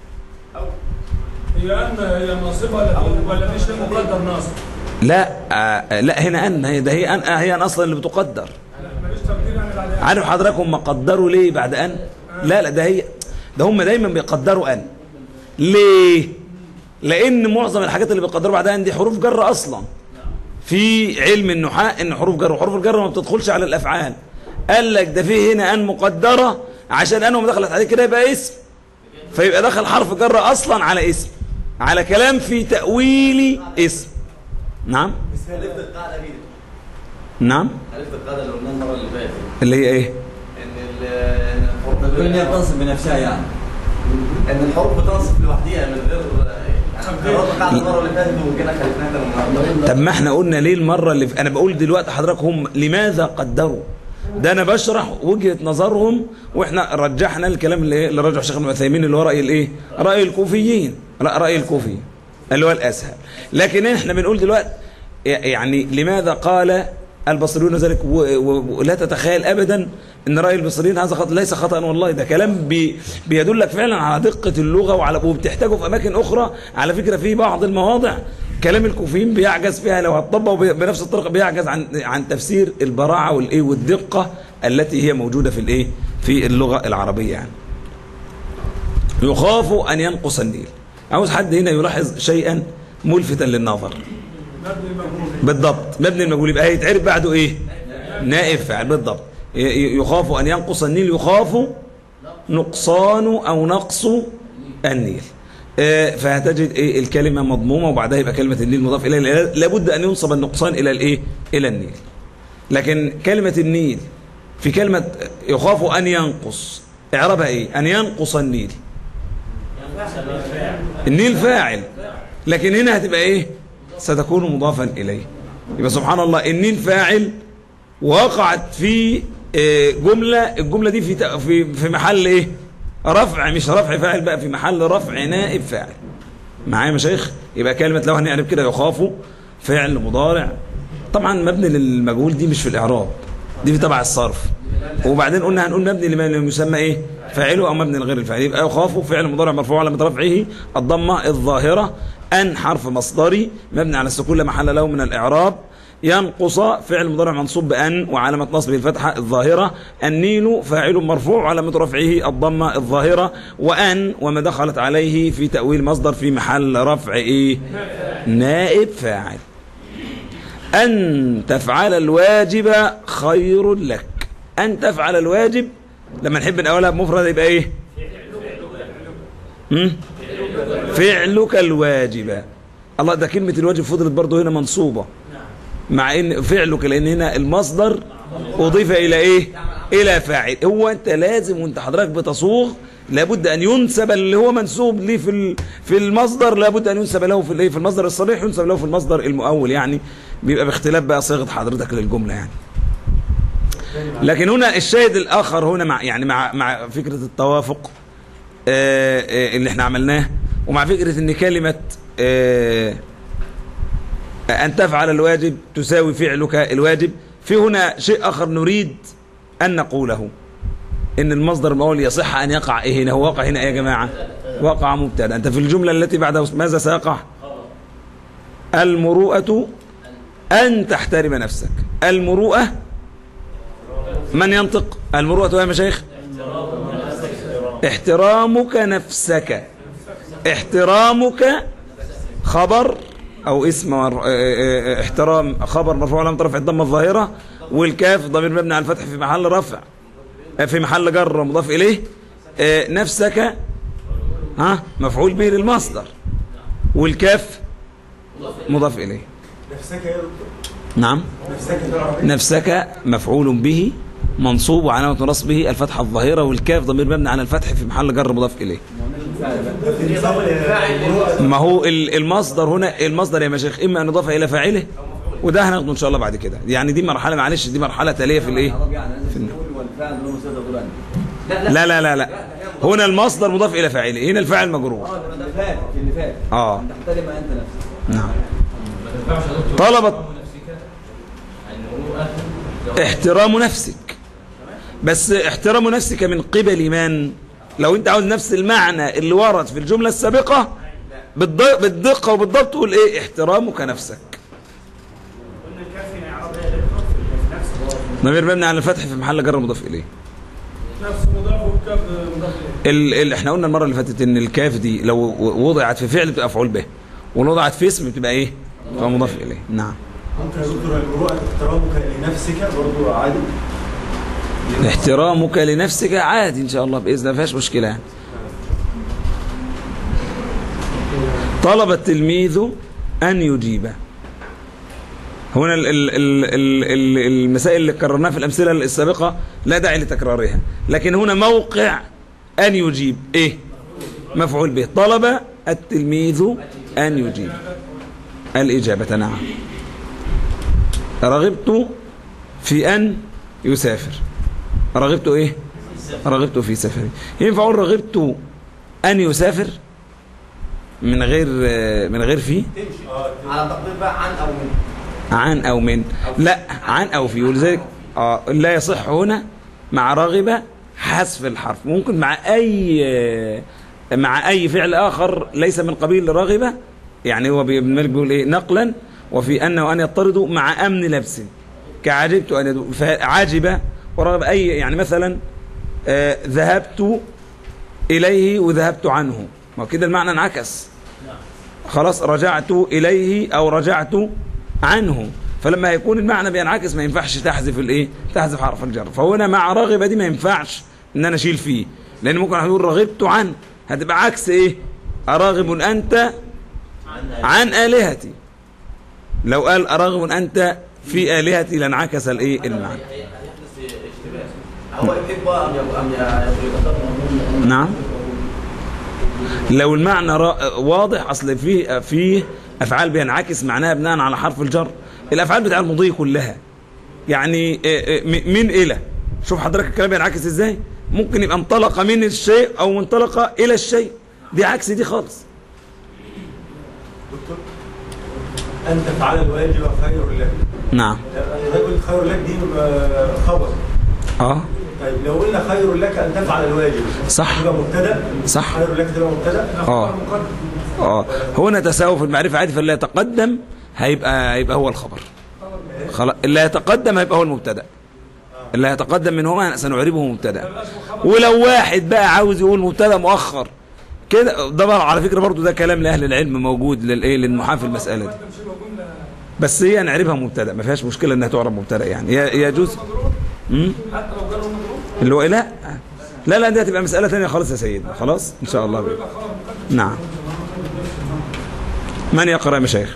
هي أن هي ناصبة ولا ولا مش مقدر ناصب لا آه لا هنا ان هي ده هي ان آه هي ان اصلا اللي بتقدر ماليش تقدير عن العلامة عارف حضرتك هم قدروا ليه بعد ان لا لا ده هي ده هم دايما بيقدروا ان ليه لان معظم الحاجات اللي بيقدروا بعد ان دي حروف جر اصلا في علم النحاة ان حروف جر وحروف الجر ما بتدخلش على الافعال قال لك ده في هنا ان مقدره عشان انهم دخلت عليه كده يبقى اسم فيبقى دخل حرف جر اصلا على اسم على كلام في تاويل اسم نعم عرفت القاعده دي نعم عرفت القاعده اللي قلناها المره اللي فاتت اللي هي ايه ان ال- ان الحروف ان هي بتنصب بنفسها يعني ان الحروف بتنصب لوحديها من غير يعني قررنا القاعده المره اللي فاتت وجينا خلفناها النهارده طب ما احنا قلنا ليه المرة اللي في... انا بقول دلوقتي حضرتك هم لماذا قدروا ده انا بشرح وجهة نظرهم واحنا رجحنا الكلام اللي, اللي رجح شيخ ابن عثيمين اللي هو رأي الايه رأي الكوفيين لا رأي الكوفي اللي هو الاسهل لكن احنا بنقول دلوقتي يعني لماذا قال البصريون ذلك و- و- ولا تتخيل ابدا ان راي البصريين هذا خطأ ليس خطا والله ده كلام بي بيدلك فعلا على دقه اللغه وعلى وبتحتاجه في اماكن اخرى على فكره في بعض المواضع كلام الكوفيين بيعجز فيها لو هتطبقه ب- بنفس الطريقه بيعجز عن عن تفسير البراعه والايه والدقه التي هي موجوده في الايه في اللغه العربيه يعني يخاف ان ينقص النيل عاوز حد هنا يلاحظ شيئا ملفتا للنظر مبني المجهول بالضبط مبني المجهول يبقى هيتعرف بعده ايه نائب فاعل بالضبط ي- ي- يخاف ان ينقص النيل يخاف نقصان او نقص النيل آه، فهتجد ايه الكلمه مضمومه وبعدها يبقى كلمه النيل مضاف اليها لأن لابد ان ينصب النقصان الى الايه الى النيل لكن كلمه النيل في كلمه يخاف ان ينقص اعربها ايه ان ينقص النيل النيل فاعل لكن هنا هتبقى ايه ستكون مضافا اليه يبقى سبحان الله النيل فاعل وقعت في آه، جمله الجمله دي في ت- في في محل ايه رفع مش رفع فاعل بقى في محل رفع نائب فاعل معايا يا مشايخ يبقى كلمه لو هنعرف كده يخاف فعل مضارع طبعا مبني للمجهول دي مش في الاعراب دي في تبع الصرف وبعدين قلنا هنقول مبني لما لم يسمى ايه فاعله او مبني لغير الفاعل يبقى يخاف فعل مضارع مرفوع على رفعه الضمه الظاهره ان حرف مصدري مبني على السكون لا محل له من الاعراب ينقص فعل مضارع منصوب بأن وعلامة نصبه الفتحة الظاهرة النيل فاعل مرفوع وعلامة رفعه الضمة الظاهرة وأن وما دخلت عليه في تأويل مصدر في محل رفع إيه نائب فاعل أن تفعل الواجب خير لك أن تفعل الواجب لما نحب نقولها بمفرد يبقى إيه هم؟ فعلك الواجب الله ده كلمة الواجب فضلت برضه هنا منصوبة مع ان فعلك لان هنا المصدر اضيف الى ايه الى فاعل هو انت لازم وانت حضرتك بتصوغ لابد ان ينسب اللي هو منسوب ليه في ال- في المصدر لابد ان ينسب له في الايه في المصدر الصريح ينسب له في المصدر المؤول يعني بيبقى باختلاف بقى صيغه حضرتك للجمله يعني لكن هنا الشاهد الاخر هنا مع يعني مع مع فكره التوافق آه، آه، اللي احنا عملناه ومع فكره ان كلمه آه، أن تفعل الواجب تساوي فعلك الواجب في هنا شيء آخر نريد أن نقوله إن المصدر المؤول يصح أن يقع إيه هنا هو وقع هنا إيه يا جماعة وقع مبتدا أنت في الجملة التي بعدها ماذا سيقع المروءة أن تحترم نفسك المروءة من ينطق المروءة يا مشايخ احترامك نفسك احترامك خبر او اسم مر... اه اه اه احترام خبر مرفوع علامه رفع الضمه الظاهره والكاف ضمير مبني على الفتح في محل رفع اه في محل جر مضاف اليه اه نفسك ها مفعول به للمصدر والكاف مضاف اليه نفسك يا دكتور نعم نفسك في العربية نفسك مفعول به منصوب وعلامة نصبه الفتحة الظاهرة والكاف ضمير مبني على الفتح في محل جر مضاف إليه في نظام المروءة ما هو ال- المصدر هنا المصدر يا مشايخ إما أن يضاف إلى فاعله وده هناخده إن شاء الله بعد كده يعني دي مرحلة معلش دي مرحلة تالية في الإيه العرب يعني لازم تقول والفعل له صيغه غير لا لا لا لا هنا المصدر مضاف الى فاعله هنا الفاعل مجرور اه ده فات في اللي فات اه تحترم انت نفسك نعم ما ينفعش يا دكتور طلبت نفسك يعني هو احترام نفسك بس احترام نفسك من قبل من لو انت عاوز نفس المعنى اللي ورد في الجملة السابقة بالض- بالدقة وبالضبط تقول ايه احترامك نفسك ضمير مبني على الفتح في محل جر مضاف اليه نفس مضاف وكاف مضاف إليه. ال ال احنا قلنا المرة اللي فاتت ان الكاف دي لو و- وضعت في فعل بتبقى مفعول به ولو وضعت في اسم بتبقى ايه بتبقى مضاف اليه نعم ممكن يا دكتور المروءة احترامك لنفسك برضه عادي احترامك لنفسك عادي ان شاء الله باذن الله ما فيهاش مشكله يعني. طلب التلميذ ان يجيب هنا ال ال ال ال ال المسائل اللي كررناها في الامثله السابقه لا داعي لتكرارها لكن هنا موقع ان يجيب ايه مفعول به طلب التلميذ ان يجيب الاجابه نعم رغبت في ان يسافر رغبت ايه رغبت في سفري ينفع اقول رغبت ان يسافر من غير من غير في على تقدير بقى عن او من عن او من لا عن او في ولذلك آه لا يصح هنا مع راغبة حذف الحرف ممكن مع اي مع اي فعل اخر ليس من قبيل راغبة يعني هو ابن مالك بيقول ايه نقلا وفي ان وان يطردوا مع امن لبس كعجبت ان يدو فعجب ورغب اي يعني مثلا آه ذهبت اليه وذهبت عنه ما هو كده المعنى انعكس خلاص رجعت إليه أو رجعت عنه فلما يكون المعنى بينعكس ما ينفعش تحذف الايه تحذف حرف الجر فهنا مع راغبة دي ما ينفعش ان انا اشيل فيه لان ممكن هنقول رغبت عن هتبقى عكس ايه اراغب انت عن الهتي لو قال اراغب انت في الهتي لانعكس الايه المعنى هو يحب ام يب- ام يبغي نعم لو المعنى را- واضح اصل فيه فيه افعال بينعكس معناها بناء على حرف الجر الافعال بتاع المضي كلها يعني إيه إيه م- من الى شوف حضرتك الكلام بينعكس ازاي ممكن يبقى انطلق من الشيء او منطلق الى الشيء دي عكس دي خالص دكتور أن تفعل الواجب خير لك نعم الرجل خير لك دي آه، خبر اه طيب لو قلنا خير لك أن تفعل الواجب صح. تبقى مبتدأ صح. خير لك تبقى مبتدأ اه اه هنا تساوي في المعرفة عادي فاللي يتقدم هيبقى هيبقى هو الخبر خلاص اللي يتقدم هيبقى هو المبتدا اللي هيتقدم من هو سنعربه مبتدا ولو واحد بقى عاوز يقول مبتدا مؤخر كده ده بقى على فكره برضو ده كلام لاهل العلم موجود للايه للمحام في المساله دي بس هي نعربها مبتدا ما فيهاش مشكله انها تعرب مبتدا يعني ي- يجوز امم حتى لو جروا مضروب اللي هو إيه؟ لا لا لا دي هتبقى مساله ثانيه خالص يا سيدنا خلاص ان شاء الله بإذن. نعم من يقرا يا مشايخ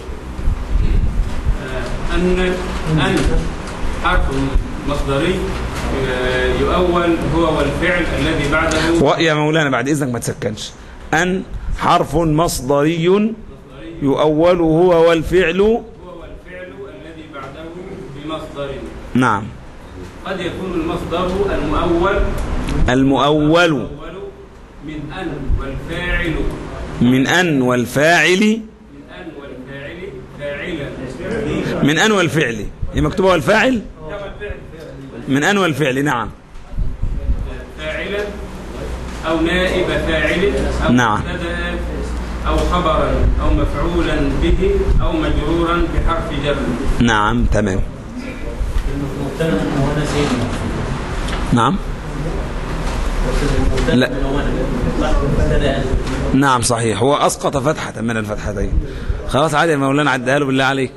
أن أن حرف مصدري آه، يؤول هو والفعل الذي بعده و- يا مولانا بعد اذنك ما تسكنش ان حرف مصدري يؤول هو والفعل هو والفعل الذي بعده بمصدر نعم قد يكون المصدر المؤول المؤول الأول من أن والفاعل من ان والفاعل من أن والفاعل فاعلا من ان والفعل هي مكتوبه والفاعل ده والفعل من ان والفعل نعم فاعلا أو نائب فاعل أو نعم. مبتدأ أو خبرا أو مفعولا به أو مجرورا بحرف جر نعم تمام مبتدا هنا سيدنا نعم لا مبتدا نعم صحيح هو اسقط فتحه من الفتحتين خلاص عادي يا مولانا عدها له بالله عليك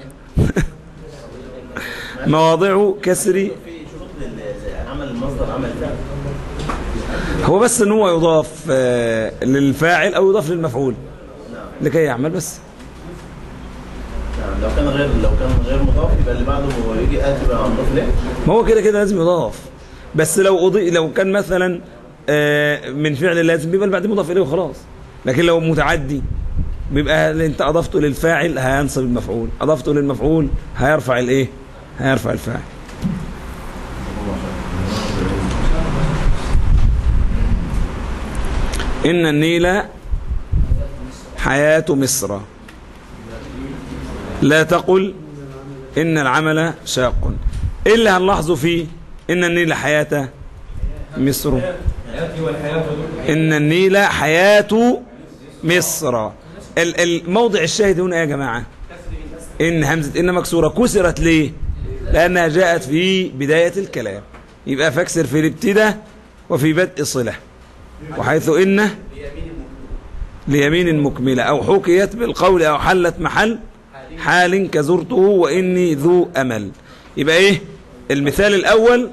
مواضع كسر في شروط لعمل المصدر عمل فعل هو بس ان هو يضاف آه، للفاعل او يضاف للمفعول لكي يعمل بس نعم لو كان غير لو كان غير مضاف يبقى اللي بعده يجي آتي بقى مضاف ليه ما هو كده كده لازم يضاف بس لو أضي... لو كان مثلا آه، من فعل لازم بيبقى اللي بعدين مضاف اليه وخلاص لكن لو متعدي بيبقى اللي انت اضفته للفاعل هينصب المفعول اضفته للمفعول هيرفع الايه هيرفع الفاعل إن النيل حياة مصر لا تقل إن العمل شاق إلا هنلاحظه فيه إن النيل حياة مصر إن النيل حياة مصر ال- الموضع الشاهد هنا يا جماعة إن همزة إن مكسورة كسرت ليه لأنها جاءت في بداية الكلام يبقى فاكسر في الابتداء وفي بدء صلة وحيث إن ليمين مكملة أو حكيت بالقول أو حلت محل حال كزرته وإني ذو أمل يبقى إيه المثال الأول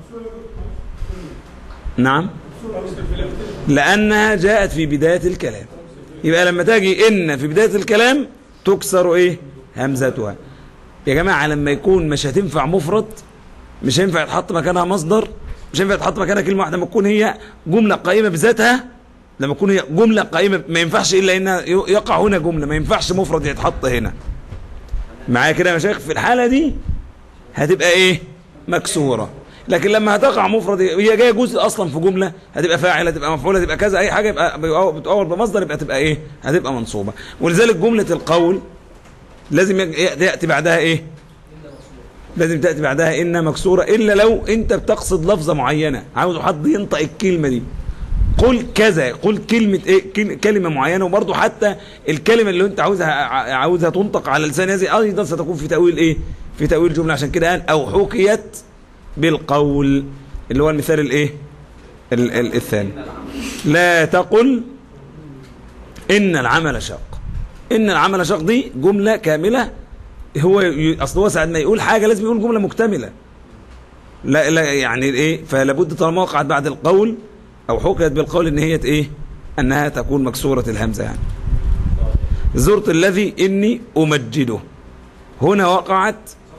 نعم لأنها جاءت في بداية الكلام يبقى لما تجي إن في بداية الكلام تكسر إيه همزتها يا جماعة لما يكون مش هتنفع مفرد مش هينفع يتحط مكانها مصدر مش هينفع يتحط مكانها كلمة واحدة لما تكون هي جملة قائمة بذاتها لما تكون هي جملة قائمة ما ينفعش إلا إنها يقع هنا جملة ما ينفعش مفرد يتحط هنا معايا كده يا مشايخ في الحالة دي هتبقى إيه مكسورة لكن لما هتقع مفرد هي جايه جزء اصلا في جمله هتبقى فاعله تبقى مفعوله تبقى كذا اي حاجه يبقى بتؤول بمصدر يبقى تبقى ايه هتبقى منصوبه ولذلك جمله القول لازم ياتي بعدها ايه لازم تاتي بعدها ان مكسوره الا لو انت بتقصد لفظه معينه عاوز حد ينطق الكلمه دي قل كذا قل كلمة ايه كل- كلمة معينة وبرضه حتى الكلمة اللي انت عاوزها ع- عاوزها تنطق على لسان هذه ايضا ستكون في تأويل ايه في تأويل جملة عشان كده قال او حكيت بالقول اللي هو المثال الايه ال- ال- الثاني لا تقل ان العمل شاق ان العمل شاق دي جملة كاملة هو ي- اصل هو ساعة ما يقول حاجة لازم يقول جملة مكتملة لا لا يعني ايه فلا بد طالما وقعت بعد القول او حكيت بالقول ان هي ايه انها تكون مكسورة الهمزة يعني زرت الذي اني امجده هنا وقعت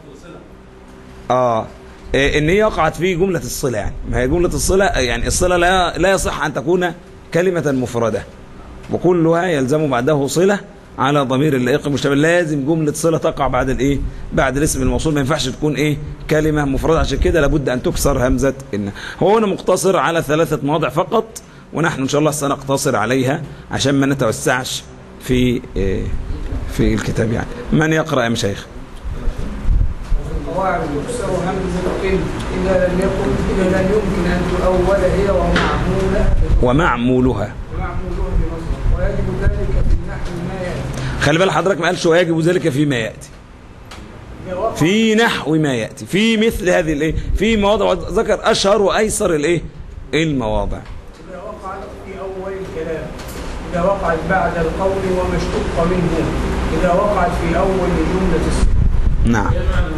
اه إيه، ان هي وقعت في جملة الصلة يعني ما هي جملة الصلة يعني الصلة لا لا يصح ان تكون كلمة مفردة وكلها يلزم بعده صلة على ضمير اللائق المشتمل لازم جملة صلة تقع بعد الايه بعد الاسم الموصول ما ينفعش تكون ايه كلمة مفردة عشان كده لابد ان تكسر همزة ان هو هنا مقتصر على ثلاثة مواضع فقط ونحن ان شاء الله سنقتصر عليها عشان ما نتوسعش في إيه في الكتاب يعني من يقرأ يا مشايخ القواعد تكسر همزة إن إذا لم يكن إذا لم يمكن أن تؤول هي ومعمولة ومعمولها ومعمولها بمصدر ويجب ذلك في النحو ما يأتي خلي بالك حضرتك ما قالش ويجب ذلك فيما يأتي في نحو ما يأتي في مثل هذه الايه في مواضع ذكر أشهر وأيسر الايه المواضع إذا وقعت في أول الكلام إذا وقعت بعد القول وما اشتق منه إذا وقعت في أول جملة الصفة نعم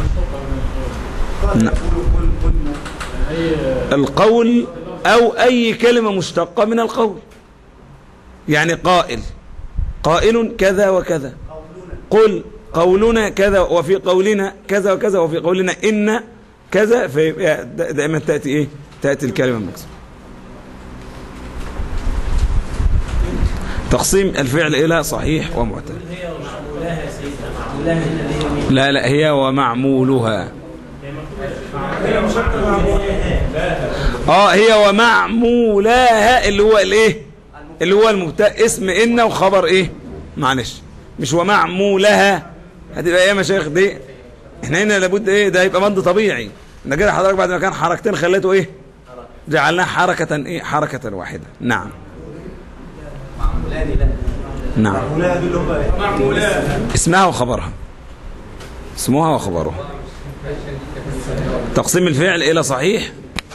نعم. القول أو أي كلمة مشتقة من القول يعني قائل قائل كذا وكذا قل قولنا كذا وفي قولنا كذا وكذا وفي قولنا إن كذا فيبقى دا- دائما تأتي إيه تأتي الكلمة المكسورة تقسيم الفعل إلى صحيح ومعتل هي ومعمولها يا سيدنا معمولها هنا اللي هي مين؟ لا لا هي ومعمولها اه هي ومعمولاها اللي هو الايه اللي هو المبتدا اسم ان وخبر ايه معلش مش ومعمولها هتبقى ايه يا مشايخ دي احنا هنا لابد ايه ده يبقى مد طبيعي ده كده حضرتك بعد ما كان حركتين خليته ايه جعلناه حركة ايه حركة واحدة نعم معمولان لا نعم معمولها دول هم ايه؟ معمولها اسمها وخبرها اسمها وخبرها تقسيم الفعل إلى صحيح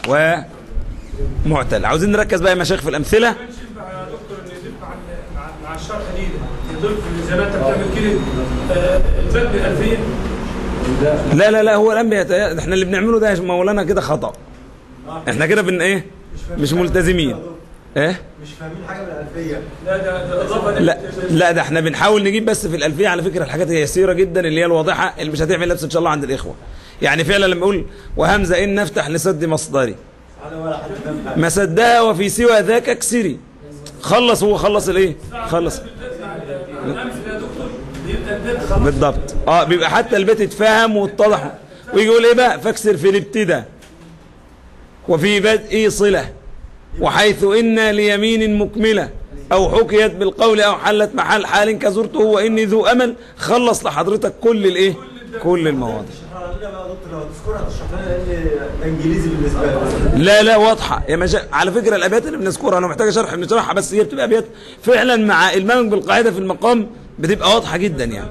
ومعتل عاوزين نركز بقى يا مشايخ في الأمثلة كانش ينفع يا دكتور ان يضيف مع ال- مع, مع الشرح دي يضيف زي ما انت بتعمل كده آه، الباب بالالفين لا لا لا هو الآن بيت... احنا اللي بنعمله ده يا مولانا كده خطأ احنا كده بن ايه مش ملتزمين ايه مش فاهمين حاجه من الالفيه لا ده ده اضافه لا لا ده احنا بنحاول نجيب بس في الألفية على فكرة الحاجات هي يسيرة جدا اللي هي الواضحة اللي مش هتعمل نفس ان شاء الله عند الإخوة يعني فعلا لما يقول وهمزة إن نفتح لسد مصدري انا ولا حد فاهم حاجه ما سدها وفي سوى ذاك اكسري خلص هو خلص الايه خلص الامثله يا دكتور بيبقى الباب خلاص بالضبط اه بيبقى حتى البيت اتفهم واتضح ويجي يقول ايه بقى فاكسر في الابتداء وفي بدء صله وحيث ان ليمين مكمله أو حكيت بالقول أو حلت محل حال كزرته وإني ذو أمل خلص لحضرتك كل الإيه كل المواضيع لنا بقى يا دكتور لو تذكرها تشرح لنا لان انجليزي بالنسبه لي لا لا واضحة يا مشا... على فكرة الأبيات اللي بنذكرها أنا محتاجة شرح بنشرحها بس هي بتبقى أبيات فعلا مع المامك بالقاعدة في المقام بتبقى واضحة جدا يعني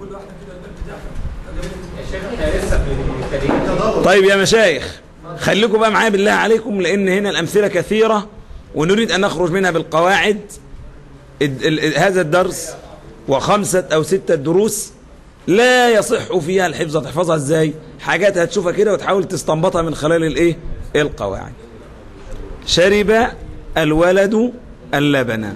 طيب يا مشايخ خليكم بقى معايا بالله عليكم لأن هنا الأمثلة كثيرة ونريد أن نخرج منها بالقواعد ال- ال- هذا الدرس وخمسة أو ستة دروس لا يصح فيها الحفظ تحفظها ازاي حاجات هتشوفها كده وتحاول تستنبطها من خلال الايه القواعد شرب الولد اللبن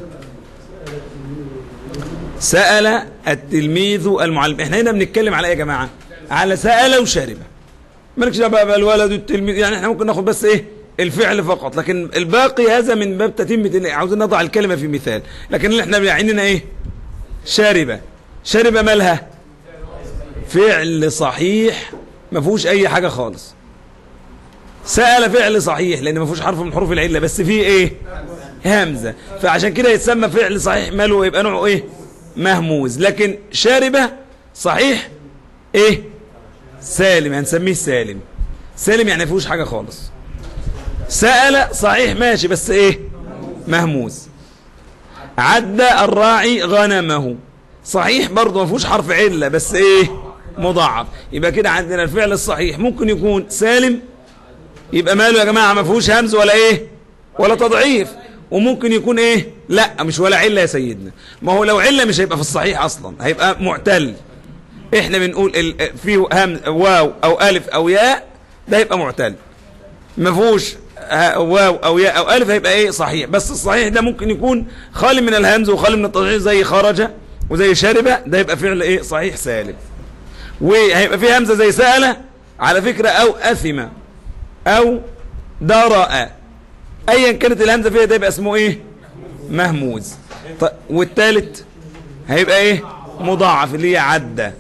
سأل التلميذ المعلم احنا هنا بنتكلم على ايه يا جماعة على سأل وشرب مالكش دعوه بقى الولد والتلميذ يعني احنا ممكن ناخد بس ايه الفعل فقط لكن الباقي هذا من باب تتمة عاوزين نضع الكلمة في مثال لكن اللي احنا بيعنينا ايه شرب شرب مالها فعل صحيح ما فيهوش اي حاجة خالص سأل فعل صحيح لان ما فيهوش حرف من حروف العلة بس فيه ايه همزة فعشان كده يتسمى فعل صحيح ماله يبقى نوعه ايه مهموز لكن شاربة صحيح ايه سالم هنسميه سالم سالم يعني ما فيهوش حاجة خالص سأل صحيح ماشي بس ايه مهموز عدى الراعي غنمه صحيح برضه ما فيهوش حرف علة بس ايه مضاعف يبقى كده عندنا الفعل الصحيح ممكن يكون سالم يبقى ماله يا جماعة ما فيهوش همز ولا ايه ولا تضعيف وممكن يكون ايه لا مش ولا علة يا سيدنا ما هو لو علة مش هيبقى في الصحيح اصلا هيبقى معتل احنا بنقول ال- فيه همز واو او الف او ياء ده يبقى معتل ما فيهوش ها- واو او ياء او الف هيبقى ايه صحيح بس الصحيح ده ممكن يكون خالي من الهمز وخالي من التضعيف زي خرج وزي شرب ده يبقى فعل ايه صحيح سالم وهيبقى فيه همزه زي سأل على فكرة او اثم او درأ ايا كانت الهمزه فيها ده يبقى اسمه ايه مهموز ط- والثالث هيبقى ايه مضاعف اللي هي عدى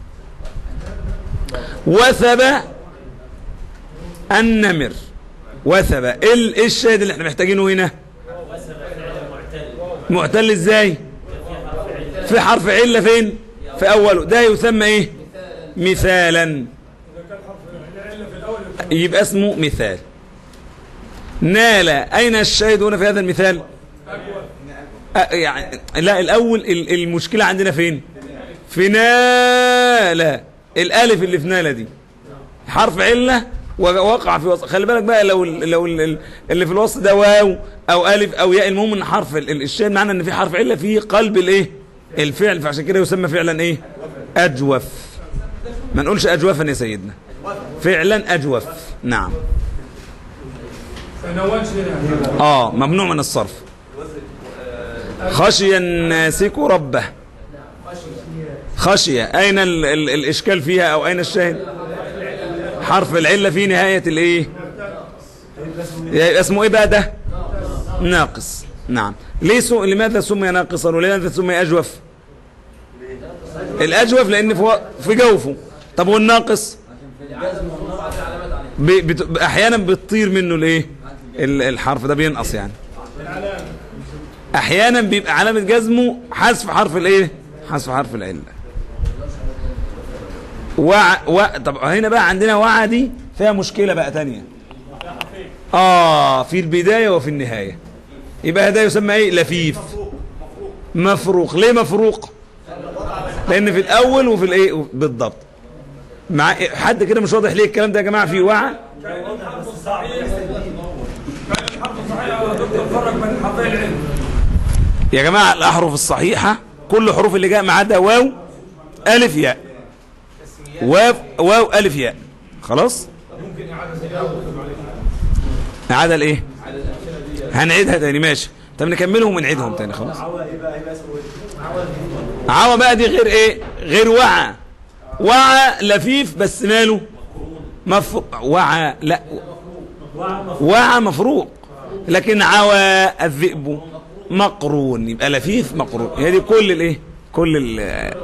وثب النمر وثب ايه ال- إيه الشاهد اللي احنا محتاجينه هنا معتل ازاي في حرف علة فين في اوله ده يسمى ايه مثالا يبقى اسمه مثال نال اين الشاهد هنا في هذا المثال أ- يعني لا الاول ال- المشكلة عندنا فين في نال الالف اللي في نال دي حرف علة ووقع في وسط خلي بالك بقى لو ال- لو ال- اللي في الوسط ده واو او الف او ياء المهم ان حرف ال- ال- الشاهد معنى ان في حرف علة في قلب الايه الفعل فعشان كده يسمى فعلا ايه اجوف ما نقولش اجوفا يا سيدنا فعلا اجوف نعم اه ممنوع من الصرف خشي الناسك ربه خشية أين ال ال الإشكال فيها أو أين الشاهد حرف العلة في نهاية الإيه يبقى اسمه إيه بقى ده ناقص نعم ليه سو... لماذا سمي ناقصا ولماذا سمي أجوف الأجوف لأن في, و... في جوفه طب والناقص ب... بت... أحيانا بتطير منه الإيه ال- الحرف ده بينقص يعني احيانا بيبقى علامة جزمه حذف حرف الايه حذف حرف العلة وع... و... طب هنا بقى عندنا وعى دي فيها مشكلة بقى تانية اه في البداية وفي النهاية يبقى ده يسمى ايه لفيف مفروق ليه مفروق لان في الاول وفي الايه بالضبط مع حد كده مش واضح ليه الكلام ده يا جماعة في وعى يا جماعة الأحرف الصحيحة كل حروف اللي جاء ما عدا واو ألف ياء واو واو ألف ياء خلاص إعادة الإيه هنعيدها تاني ماشي طب نكملهم ونعيدهم تاني خلاص عوى بقى دي غير إيه غير وعى وعى لفيف بس ماله مفروق وعى لا وعى مفروق لكن عوى الذئب مقرون يبقى لفيف مقرون هي دي كل الايه كل ال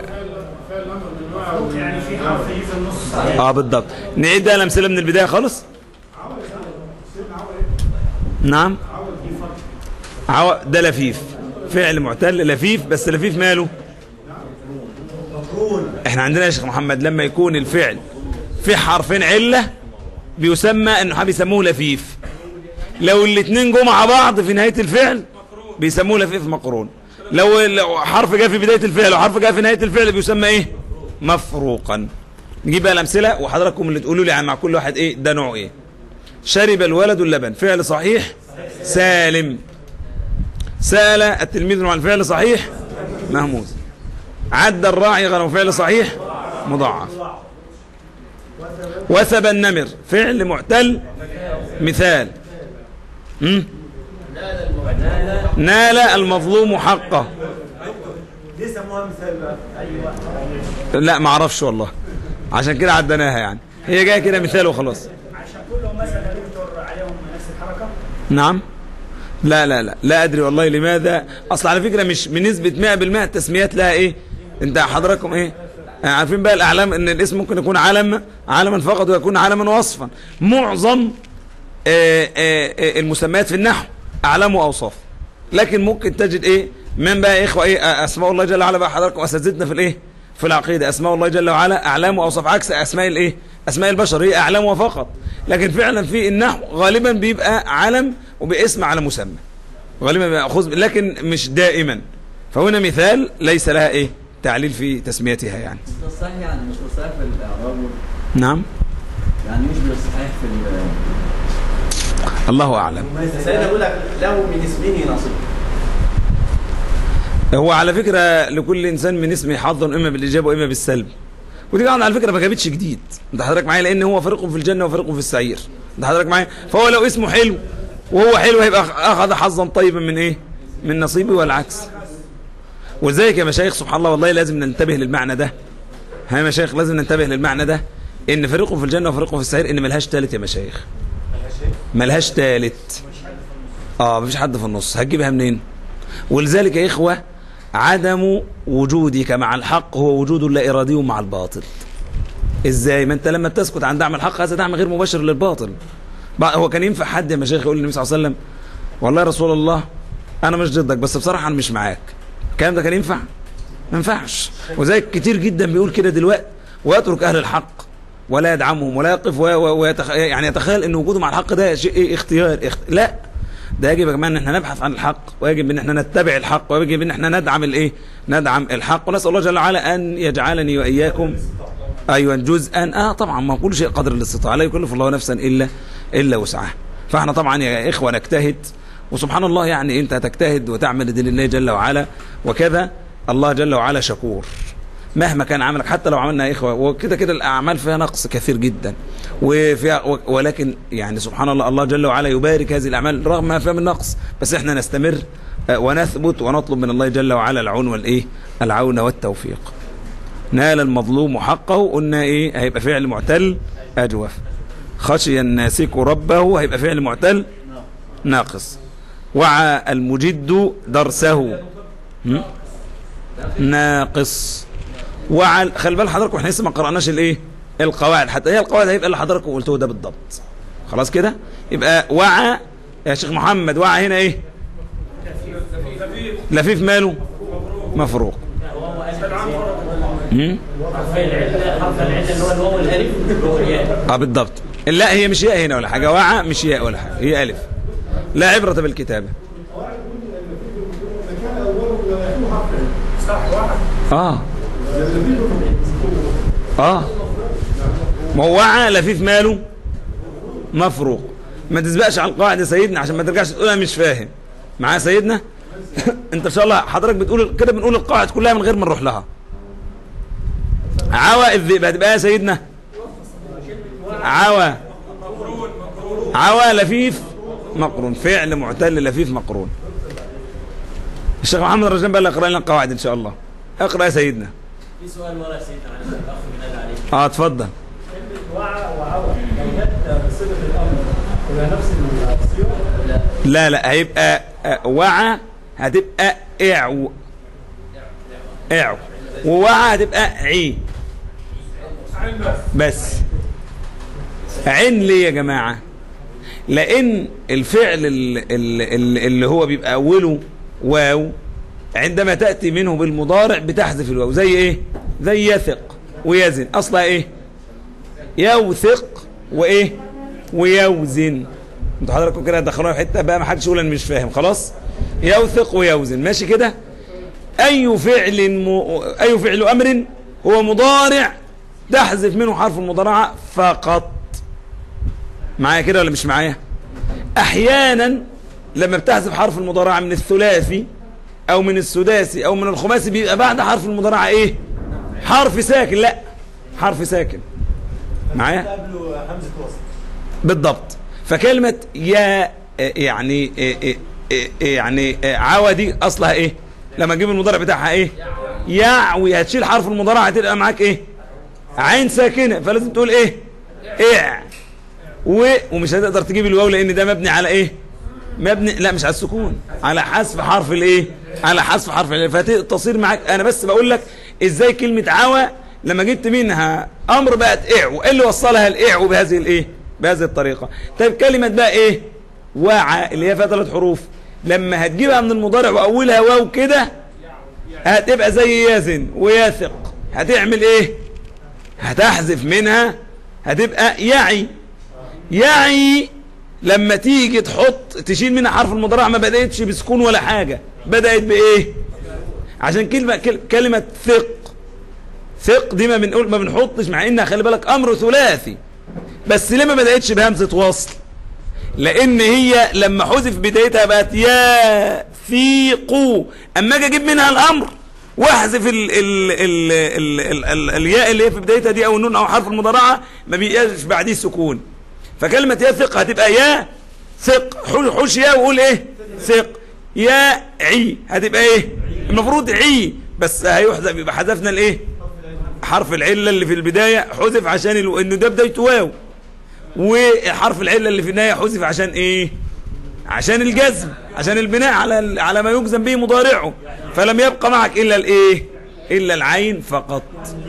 يعني في حرف يجي في النص اه بالضبط نعيد بقى الامثله من البدايه خالص نعم عوى ده لفيف فعل معتل لفيف بس لفيف ماله احنا عندنا يا شيخ محمد لما يكون الفعل في حرفين علة بيسمى انه بيسموه لفيف لو الاثنين جم مع بعض في نهاية الفعل بيسموه لفيف مقرون لو لو حرف جاء في بداية الفعل وحرف جاء في نهاية الفعل بيسمى ايه مفروقا نجيب بقى الامثله وحضراتكم اللي تقولوا لي عن مع كل واحد ايه ده نوع ايه شرب الولد اللبن فعل صحيح سالم سال التلميذ عن فعل صحيح مهموز عد الراعي غنم فعل صحيح مضاعف وثب النمر فعل معتل مثال مم؟ نال المظلوم حقه ليه سموها مثال بقى؟ لا ما اعرفش والله عشان كده عدناها يعني هي جايه كده مثال وخلاص عشان كلهم مثلا يذكر عليهم نفس الحركه نعم لا لا لا لا ادري والله لماذا اصل على فكره مش بنسبه 100% التسميات لها ايه انت حضراتكم ايه آه، عارفين بقى الاعلام ان الاسم ممكن يكون علم علما فقط ويكون علما وصفا معظم آه، آه، آه، المسميات في النحو اعلام واوصاف لكن ممكن تجد ايه من بقى يا اخوه ايه آه، اسماء الله جل وعلا بقى حضراتكم اساتذتنا في الايه في العقيده اسماء الله جل وعلا اعلام واوصاف عكس اسماء الايه اسماء البشر هي اعلام وفقط لكن فعلا في النحو غالبا بيبقى علم وباسم على مسمى غالبا بيأخذ لكن مش دائما فهنا مثال ليس لها ايه تعليل في تسميتها يعني ده الصحيح يعني مش صحيح في الاعراب نعم يعني يشبه الصحيح في ال- الله اعلم سيدنا بيقول لك له من اسمه نصيب هو على فكرة لكل إنسان من اسمه حظ إما بالإجابة وإما بالسلب ودي طبعا على فكرة ما جابتش جديد أنت حضرتك معايا لأن هو فريق في الجنة وفريق في السعير أنت حضرتك معايا فهو لو اسمه حلو وهو حلو هيبقى أخذ حظا طيبا من إيه من نصيبه والعكس ولذلك يا مشايخ سبحان الله والله لازم ننتبه للمعنى ده ها يا مشايخ لازم ننتبه للمعنى ده إن فريق في الجنة وفريق في السعير إن ملهاش تالت يا مشايخ ملهاش تالت اه مفيش حد في النص هتجيبها منين ولذلك يا إخوة عدم وجودك مع الحق هو وجود لا إرادي مع الباطل ازاي ما انت لما تسكت عن دعم الحق هذا دعم غير مباشر للباطل بقى هو كان ينفع حد يا مشايخ يقول للنبي صلى الله عليه وسلم والله يا رسول الله انا مش ضدك بس بصراحه انا مش معاك الكلام ده كان ينفع ما ينفعش وزيك كتير جدا بيقول كده دلوقتي ويترك اهل الحق ولا يدعمهم ولا يقف و- و- ويتخ... يعني يتخيل ان وجوده مع الحق ده شيء إيه اختيار اخت... لا ده يجب يا جماعه ان احنا نبحث عن الحق ويجب ان احنا نتبع الحق ويجب ان احنا ندعم الايه ندعم الحق ونسال الله جل وعلا ان يجعلني واياكم ايوه جزءا اه طبعا ما كل شيء قدر الاستطاعه لا يكلف الله نفسا الا الا وسعها فاحنا طبعا يا اخوه نجتهد وسبحان الله يعني انت تجتهد وتعمل لدين الله جل وعلا وكذا الله جل وعلا شكور مهما كان عملك حتى لو عملنا يا اخوه وكده كده الاعمال فيها نقص كثير جدا وفيها و- ولكن يعني سبحان الله الله جل وعلا يبارك هذه الاعمال رغم ما فيها من نقص بس احنا نستمر آه، ونثبت ونطلب من الله جل وعلا العون والايه العون والتوفيق نال المظلوم حقه قلنا ايه هيبقى فعل معتل اجوف خشي الناسك ربه هيبقى فعل معتل ناقص وعى المجد درسه م? ناقص وعى خلي بال حضراتكم احنا لسه ما قراناش الايه القواعد حتى هي القواعد هيبقى اللي حضراتكم قلتوه ده بالضبط خلاص كده يبقى وعى يا شيخ محمد وعى هنا ايه لفيف ماله مفروق مم؟ حرف العله حرف العله اللي هو الواو والالف اللي هو الياء اه بالضبط لا هي مش ياء هنا ولا حاجه وعى مش ياء ولا حاجه هي الف لا عبره بالكتابه اه اه ما هو وعى لفيف ماله مفروق ما تسبقش على القواعد يا سيدنا عشان ما ترجعش تقول انا مش فاهم معايا سيدنا انت ان شاء الله حضرتك بتقول كده بنقول القواعد كلها من غير ما نروح لها عوى الذئب هتبقى إيه يا سيدنا عوى عوى لفيف مقرون فعل معتل لفيف مقرون الشيخ محمد الرجال بقى اللي يقرا لنا القواعد ان شاء الله اقرا يا سيدنا في سؤال ورا يا سيدنا معلش الاخ بينادى عليك اه اتفضل وعى وعوى لو جت بصيغه الامر يبقى نفس الصيغه لا لا هيبقى آه، وعى هتبقى اعو اعو ووعى هتبقى عي بس عين ليه يا جماعة لأن الفعل ال- ال- ال- اللي هو بيبقى أوله واو عندما تأتي منه بالمضارع بتحذف الواو زي ايه زي يثق ويزن اصلها ايه يوثق وايه ويوزن انتوا حضراتكم كده دخلونا في حته بقى ما حدش يقول انا مش فاهم خلاص يوثق ويوزن ماشي كده اي فعل م... اي فعل امر هو مضارع تحذف منه حرف المضارعه فقط معايا كده ولا مش معايا احيانا لما بتحذف حرف المضارعه من الثلاثي او من السداسي او من الخماسي بيبقى بعد حرف المضارعه ايه حرف ساكن لا حرف ساكن معايا قبله همزه وصل بالضبط فكلمة يا يعني يعني عودي اصلها ايه لما تجيب المضارع بتاعها ايه يعوي هتشيل حرف المضارع هتبقى معاك ايه عين ساكنة فلازم تقول ايه اع و ومش هتقدر تجيب الواو لان ده مبني على ايه مبني لا مش على السكون على حذف حرف الايه على حذف حرف الايه فتصير معاك انا بس بقول لك ازاي كلمة عوى لما جبت منها امر بقت اعو ايه اللي وصلها الاعو بهذه الايه بهذه الطريقة طيب كلمة بقى ايه وعى اللي هي فيها ثلاث حروف لما هتجيبها من المضارع واولها واو كده هتبقى زي يزن ويثق هتعمل ايه هتحذف منها هتبقى يعي يعي لما تيجي تحط تشيل منها حرف المضارع ما بدأتش بسكون ولا حاجة بدأت بإيه عشان كلمة كل- كلمة ثق ثق دي ما بنقول ما بنحطش مع انها خلي بالك امر ثلاثي بس ليه ما بدأتش بهمزة وصل لان هي لما حذف بدايتها بقت يا ثيقوا اما اجي اجيب منها الامر واحذف ال ال ال ال ال ال الياء اللي هي في بدايتها دي او النون او حرف المضارعه ما بيبقاش بعديه سكون فكلمه يا ثق هتبقى يا ثق حوش حوش يا وقول ايه ثق يا عي هتبقى ايه المفروض عي بس هيحذف يبقى حذفنا الايه حرف العله اللي في البدايه حذف عشان ال- انه ده بدايته واو وحرف العله اللي في النهايه حذف عشان ايه عشان الجزم عشان البناء على ال- على ما يجزم به مضارعه فلم يبقى معك الا الايه الا العين فقط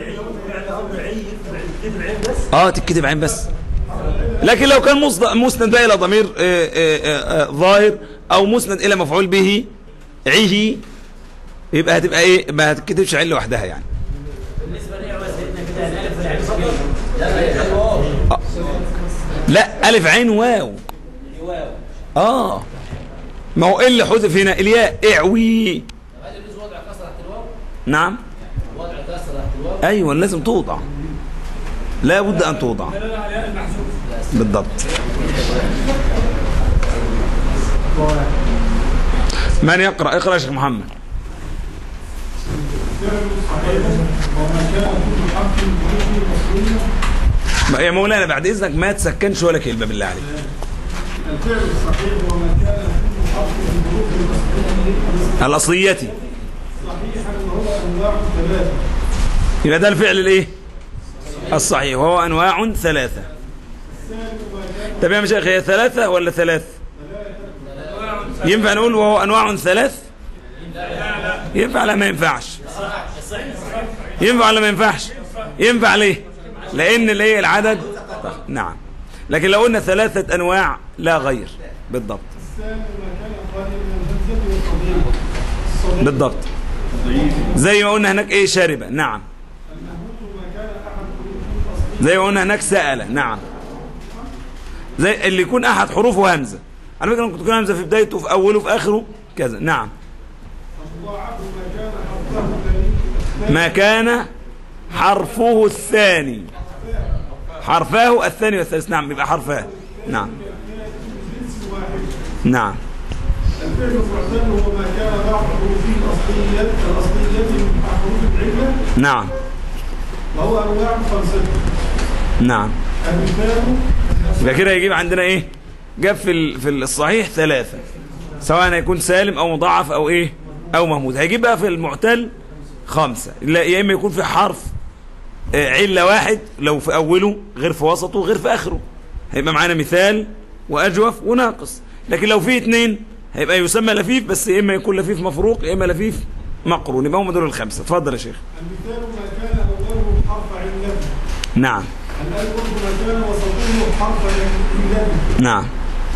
اه تتكتب عين بس لكن لو كان مصد- مسند بقى الى ضمير آه، آه، آه، ظاهر او مسند الى مفعول به عيه يبقى هتبقى ايه ما هتكتبش عين لوحدها يعني بالنسبه لإعوى سيدنا كده الالف والعين سكين لا الف عين واو اه ما هو ايه اللي حذف هنا الياء اعوي هل يجوز وضع كسر تحت الواو؟ نعم وضع كسر تحت الواو؟ ايوه لازم توضع لا بد ان توضع بالضبط من يقرا اقرا يا شيخ محمد ما- يا مولانا بعد اذنك ما تسكنش ولا كلمه بالله عليك الفعل الصحيح هو ما كان كل حرف من حروف الأصلية الاصليتي صحيحا وهو أنواع ثلاثة يبقى ده الفعل الايه الصحيح وهو انواع ثلاثه طب يا مشايخ هي ثلاثه ولا ثلاث ينفع نقول وهو انواع ثلاث ينفع لا ما ينفعش ينفع ولا ما ينفعش ينفع ليه لان الايه العدد نعم لكن لو قلنا ثلاثه انواع لا غير بالضبط الثاني ما كان خالي من الهمزة والتضعيف الصغير بالضبط زي ما قلنا هناك ايه شاربه نعم المهموت ما كان أحد حروف الأصلية زي ما قلنا هناك سأل نعم زي اللي يكون احد حروفه همزه على فكره ممكن تكون همزه في بدايته في اوله في اخره كذا نعم الضاعف ما كان حرفه الثاني ما كان حرفه الثاني حرفاه الثاني والثالث نعم يبقى حرفاه نعم جنس واحد نعم الفعل المعتل هو ما كان بعض حروفه الأصلية الأصلية من حروف العلة نعم وهو أنواع خمسة نعم المثال يبقى كده يجيب عندنا ايه جاب في ال- في الصحيح ثلاثة سواء هيكون سالم او مضاعف او ايه او مهموز هيجيب بقى في المعتل خمسة لا يا اما يكون في حرف آه، علة واحد لو في اوله غير في وسطه غير في اخره هيبقى معانا مثال واجوف وناقص لكن لو في اتنين هيبقى يسمى لفيف بس يا اما يكون لفيف مفروق يا اما لفيف مقرون يبقى هم دول الخمسة اتفضل يا شيخ المثال ما كان أوله حرف علة نعم الألف ما كان وسطه حرف علة نعم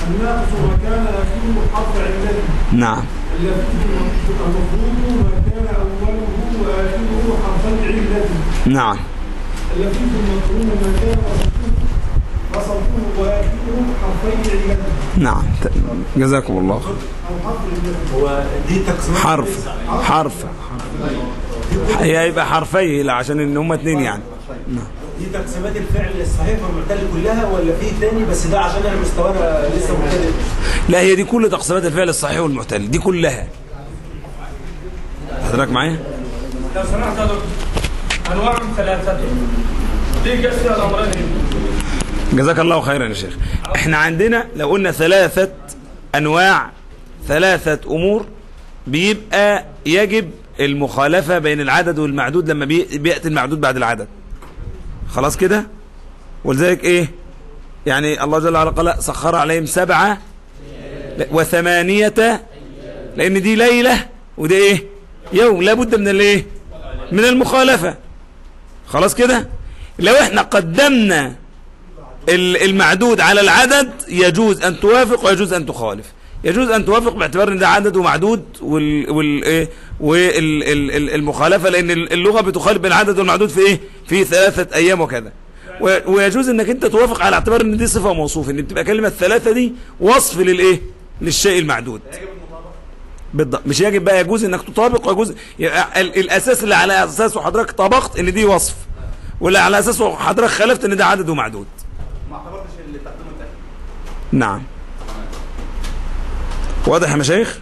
الناقص ما كان آخره حرف علة نعم اللفظ المفروض ما كان أوله وآخره حرفي علة نعم اللفظ المكروه ما كان وسطه وسطه وآخره حرفي علة نعم ت- جزاكم الله خير أو حرف علة هو دي تقسيمات حرف حرف هي يبقى حرفي لا عشان ان هما اتنين يعني دي تقسيمات الفعل الصحيح والمعتل كلها ولا في تاني بس ده عشان انا مستوانا لسه مبتدئ لا هي دي كل تقسيمات الفعل الصحيح والمعتل دي كلها حضرتك معايا لو سمحت يا دكتور انواع ثلاثه دي قسم الامرين جزاك الله خيرا يا شيخ احنا عندنا لو قلنا ثلاثة انواع ثلاثة امور بيبقى يجب المخالفة بين العدد والمعدود لما بي- بيأتي المعدود بعد العدد خلاص كده ولذلك ايه يعني الله جل وعلا قال سخر عليهم سبعة وثمانية لان دي ليلة وده ايه يوم لابد من الايه من المخالفة خلاص كده لو احنا قدمنا ال- المعدود على العدد يجوز أن توافق ويجوز أن تخالف يجوز أن توافق باعتبار أن ده عدد ومعدود وال وال إيه والمخالفة لأن اللغة بتخالف بين العدد والمعدود في إيه في ثلاثة أيام وكذا و- ويجوز أنك أنت توافق على اعتبار أن دي صفة موصوف أن بتبقى كلمة ثلاثة دي وصف للإيه للشيء المعدود بالضبط مش يجب بقى يجوز انك تطابق ويجوز يبقى ال- الاساس اللي على اساسه حضرتك طبقت ان دي وصف واللي على اساسه حضرتك خالفت ان ده عدد ومعدود ما اعتبرتش اللي تقدمه التاني نعم واضح يا مشايخ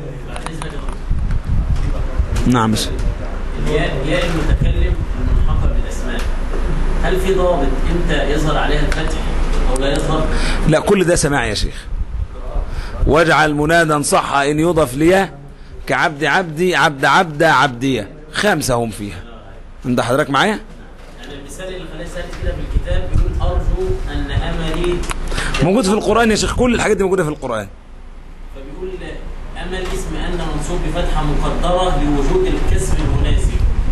نعم مش الياء ياء المتكلم الملحقة بالأسماء هل في ضابط امتى يظهر عليها الفتح أو لا يظهر؟ لا كل ده سماع يا شيخ واجعل منادا صح ان يضف لي كعبد عبدي عبد عبد عبدية خمسة هم فيها عند حضرتك معايا يعني المثال اللي خلاه سهل كده في الكتاب بيقول أرجو أن أملي موجود في القرآن يا شيخ كل الحاجات دي موجودة في القرآن فبيقول أمل اسم أن منصوب بفتحة مقدرة لوجود الكسر المناسب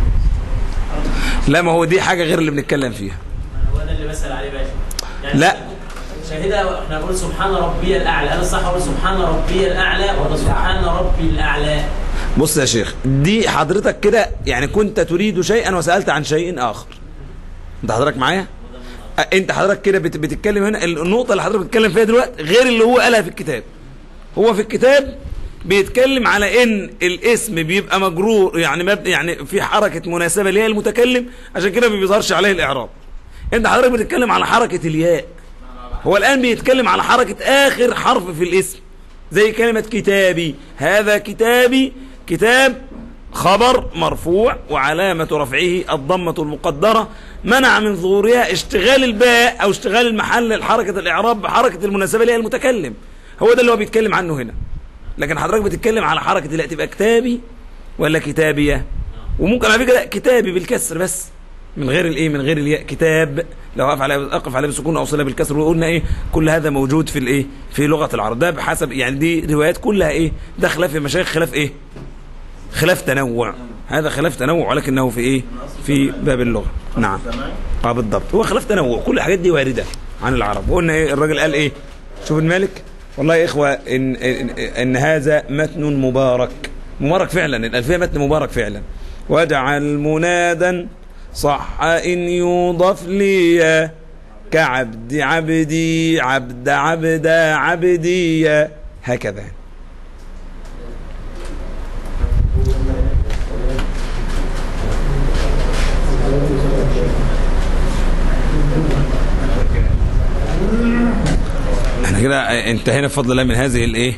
لا ما هو دي حاجة غير اللي بنتكلم فيها هو ده اللي بسأل عليه باشا يعني لا. شاهدها احنا بنقول سبحان ربي الأعلى أنا صح أقول سبحان ربي الأعلى ولا سبحان ربي الأعلى بص يا شيخ دي حضرتك كده يعني كنت تريد شيئا وسألت عن شيء آخر انت حضرتك معايا أ- انت حضرتك كده بت- بتتكلم هنا النقطة اللي حضرتك بتتكلم فيها دلوقتي غير اللي هو قالها في الكتاب هو في الكتاب بيتكلم على ان الاسم بيبقى مجرور يعني مبني يعني في حركة مناسبة ليه المتكلم عشان كده ما بيظهرش عليه الاعراب انت حضرتك بتتكلم على حركة الياء هو الان بيتكلم على حركة اخر حرف في الاسم زي كلمة كتابي هذا كتابي كتاب خبر مرفوع وعلامة رفعه الضمة المقدرة منع من ظهورها اشتغال الباء او اشتغال المحل حركة الاعراب بحركة المناسبة لها المتكلم هو ده اللي هو بيتكلم عنه هنا لكن حضرتك بتتكلم على حركة لا تبقى كتابي ولا كتابية وممكن على فكرة كتابي بالكسر بس من غير الايه من غير الياء كتاب لو اقف على اقف عليه بالسكون او صله بالكسر وقلنا ايه كل هذا موجود في الايه في لغه العرب ده بحسب يعني دي روايات كلها ايه ده خلاف المشايخ خلاف ايه خلاف تنوع هذا خلاف تنوع ولكنه في ايه في باب اللغه نعم اه بالضبط هو خلاف تنوع كل الحاجات دي وارده عن العرب وقلنا ايه الراجل قال ايه شوف المالك والله يا اخوه ان ان, إن هذا متن مبارك مبارك فعلا الالفيه متن مبارك فعلا واجعل منادا صح ان يوضف لي كعبد عبدي عبد عبد عبدي هكذا احنا كده انتهينا بفضل الله من هذه الايه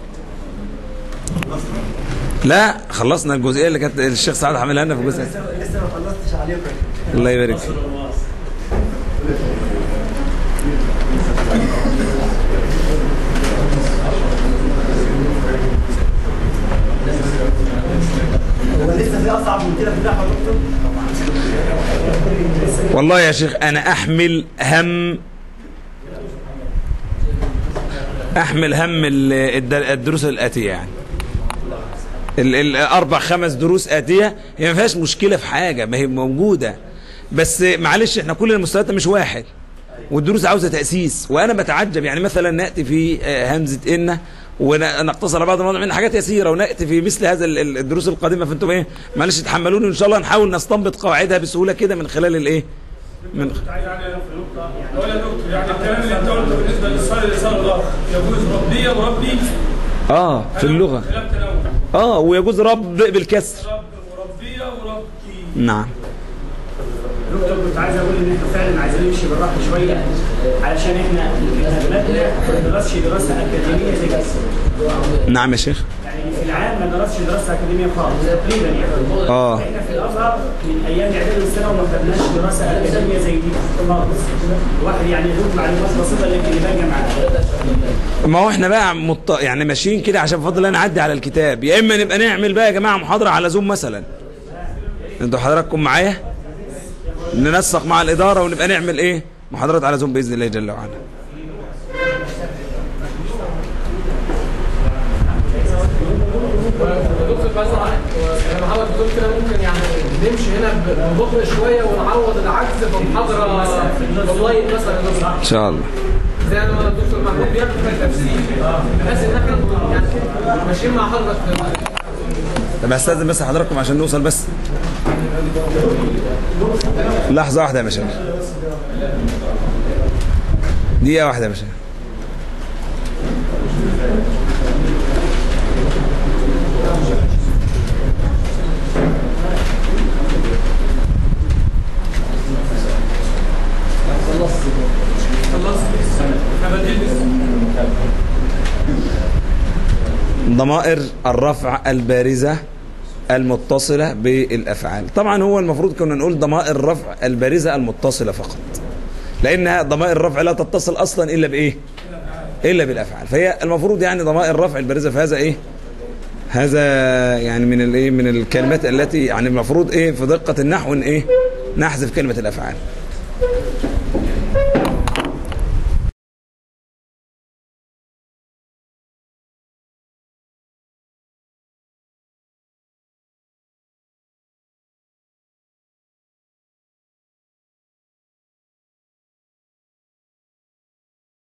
لا خلصنا الجزئيه اللي كانت الشيخ سعد عاملها لنا في الجزء لسه ما خلصتش عليكم الله يبارك فيك هو لسه في اصعب من كده في النحو يا دكتور والله يا شيخ انا احمل هم احمل هم ال- الد- الدروس الاتيه يعني ال- الاربع خمس دروس اتيه هي ما فيهاش مشكله في حاجه ما هي موجوده بس معلش احنا كل المستويات مش واحد والدروس عاوزه تاسيس وانا بتعجب يعني مثلا ناتي في آه، همزه ان ونقتصر على بعض المواضيع من حاجات يسيره وناتي في مثل هذا ال- ال- الدروس القادمه فانتم ايه معلش تحملوني وان شاء الله نحاول نستنبط قواعدها بسهوله كده من خلال الايه من ولا دكتور يعني الكلام اللي انت قلته بالنسبه للصلاه لصلاه الله يجوز ربيه وربي اه في اللغه كلام تنوع اه ويجوز رب بالكسر رب وربيه وربي نعم دكتور كنت عايز اقول ان احنا فعلا عايزين نمشي بالراحه شويه علشان احنا اغلبنا ما درسش دراسه اكاديميه زي كده نعم يا شيخ يعني في العام ما درسش دراسه اكاديميه خالص تقريبا يعني اه احنا في الازهر من ايام اعداد السنه وما خدناش دراسه اكاديميه زي دي خالص الواحد يعني يدوب معلومات بسيطه لكن يبقى معاه ما هو احنا بقى مط... يعني ماشيين كده عشان بفضل الله نعدي على الكتاب يا اما نبقى نعمل بقى يا جماعه محاضره على زوم مثلا انتوا حضراتكم معايا ننسق مع الاداره ونبقى نعمل ايه محاضرات على زوم باذن الله جل وعلا دكتور بس انا محمد بتقول كده ممكن يعني نمشي هنا ببطء شويه ونعوض العجز بمحاضره اونلاين مثلا ان شاء الله زي ما الدكتور محمود بيعمل في تفسير بحيث ان احنا يعني ماشيين مع حضرتك طب هستاذن بس حضراتكم عشان نوصل بس لحظه واحده يا مشايخ دقيقه واحده يا مشايخ ضمائر الرفع البارزة المتصلة بالأفعال طبعا هو المفروض كنا نقول ضمائر الرفع البارزة المتصلة فقط لأن ضمائر الرفع لا تتصل أصلا إلا بإيه إلا بالأفعال فهي المفروض يعني ضمائر الرفع البارزة فهذا إيه هذا يعني من الايه من الكلمات التي يعني المفروض ايه في دقة النحو ان ايه نحذف كلمة الافعال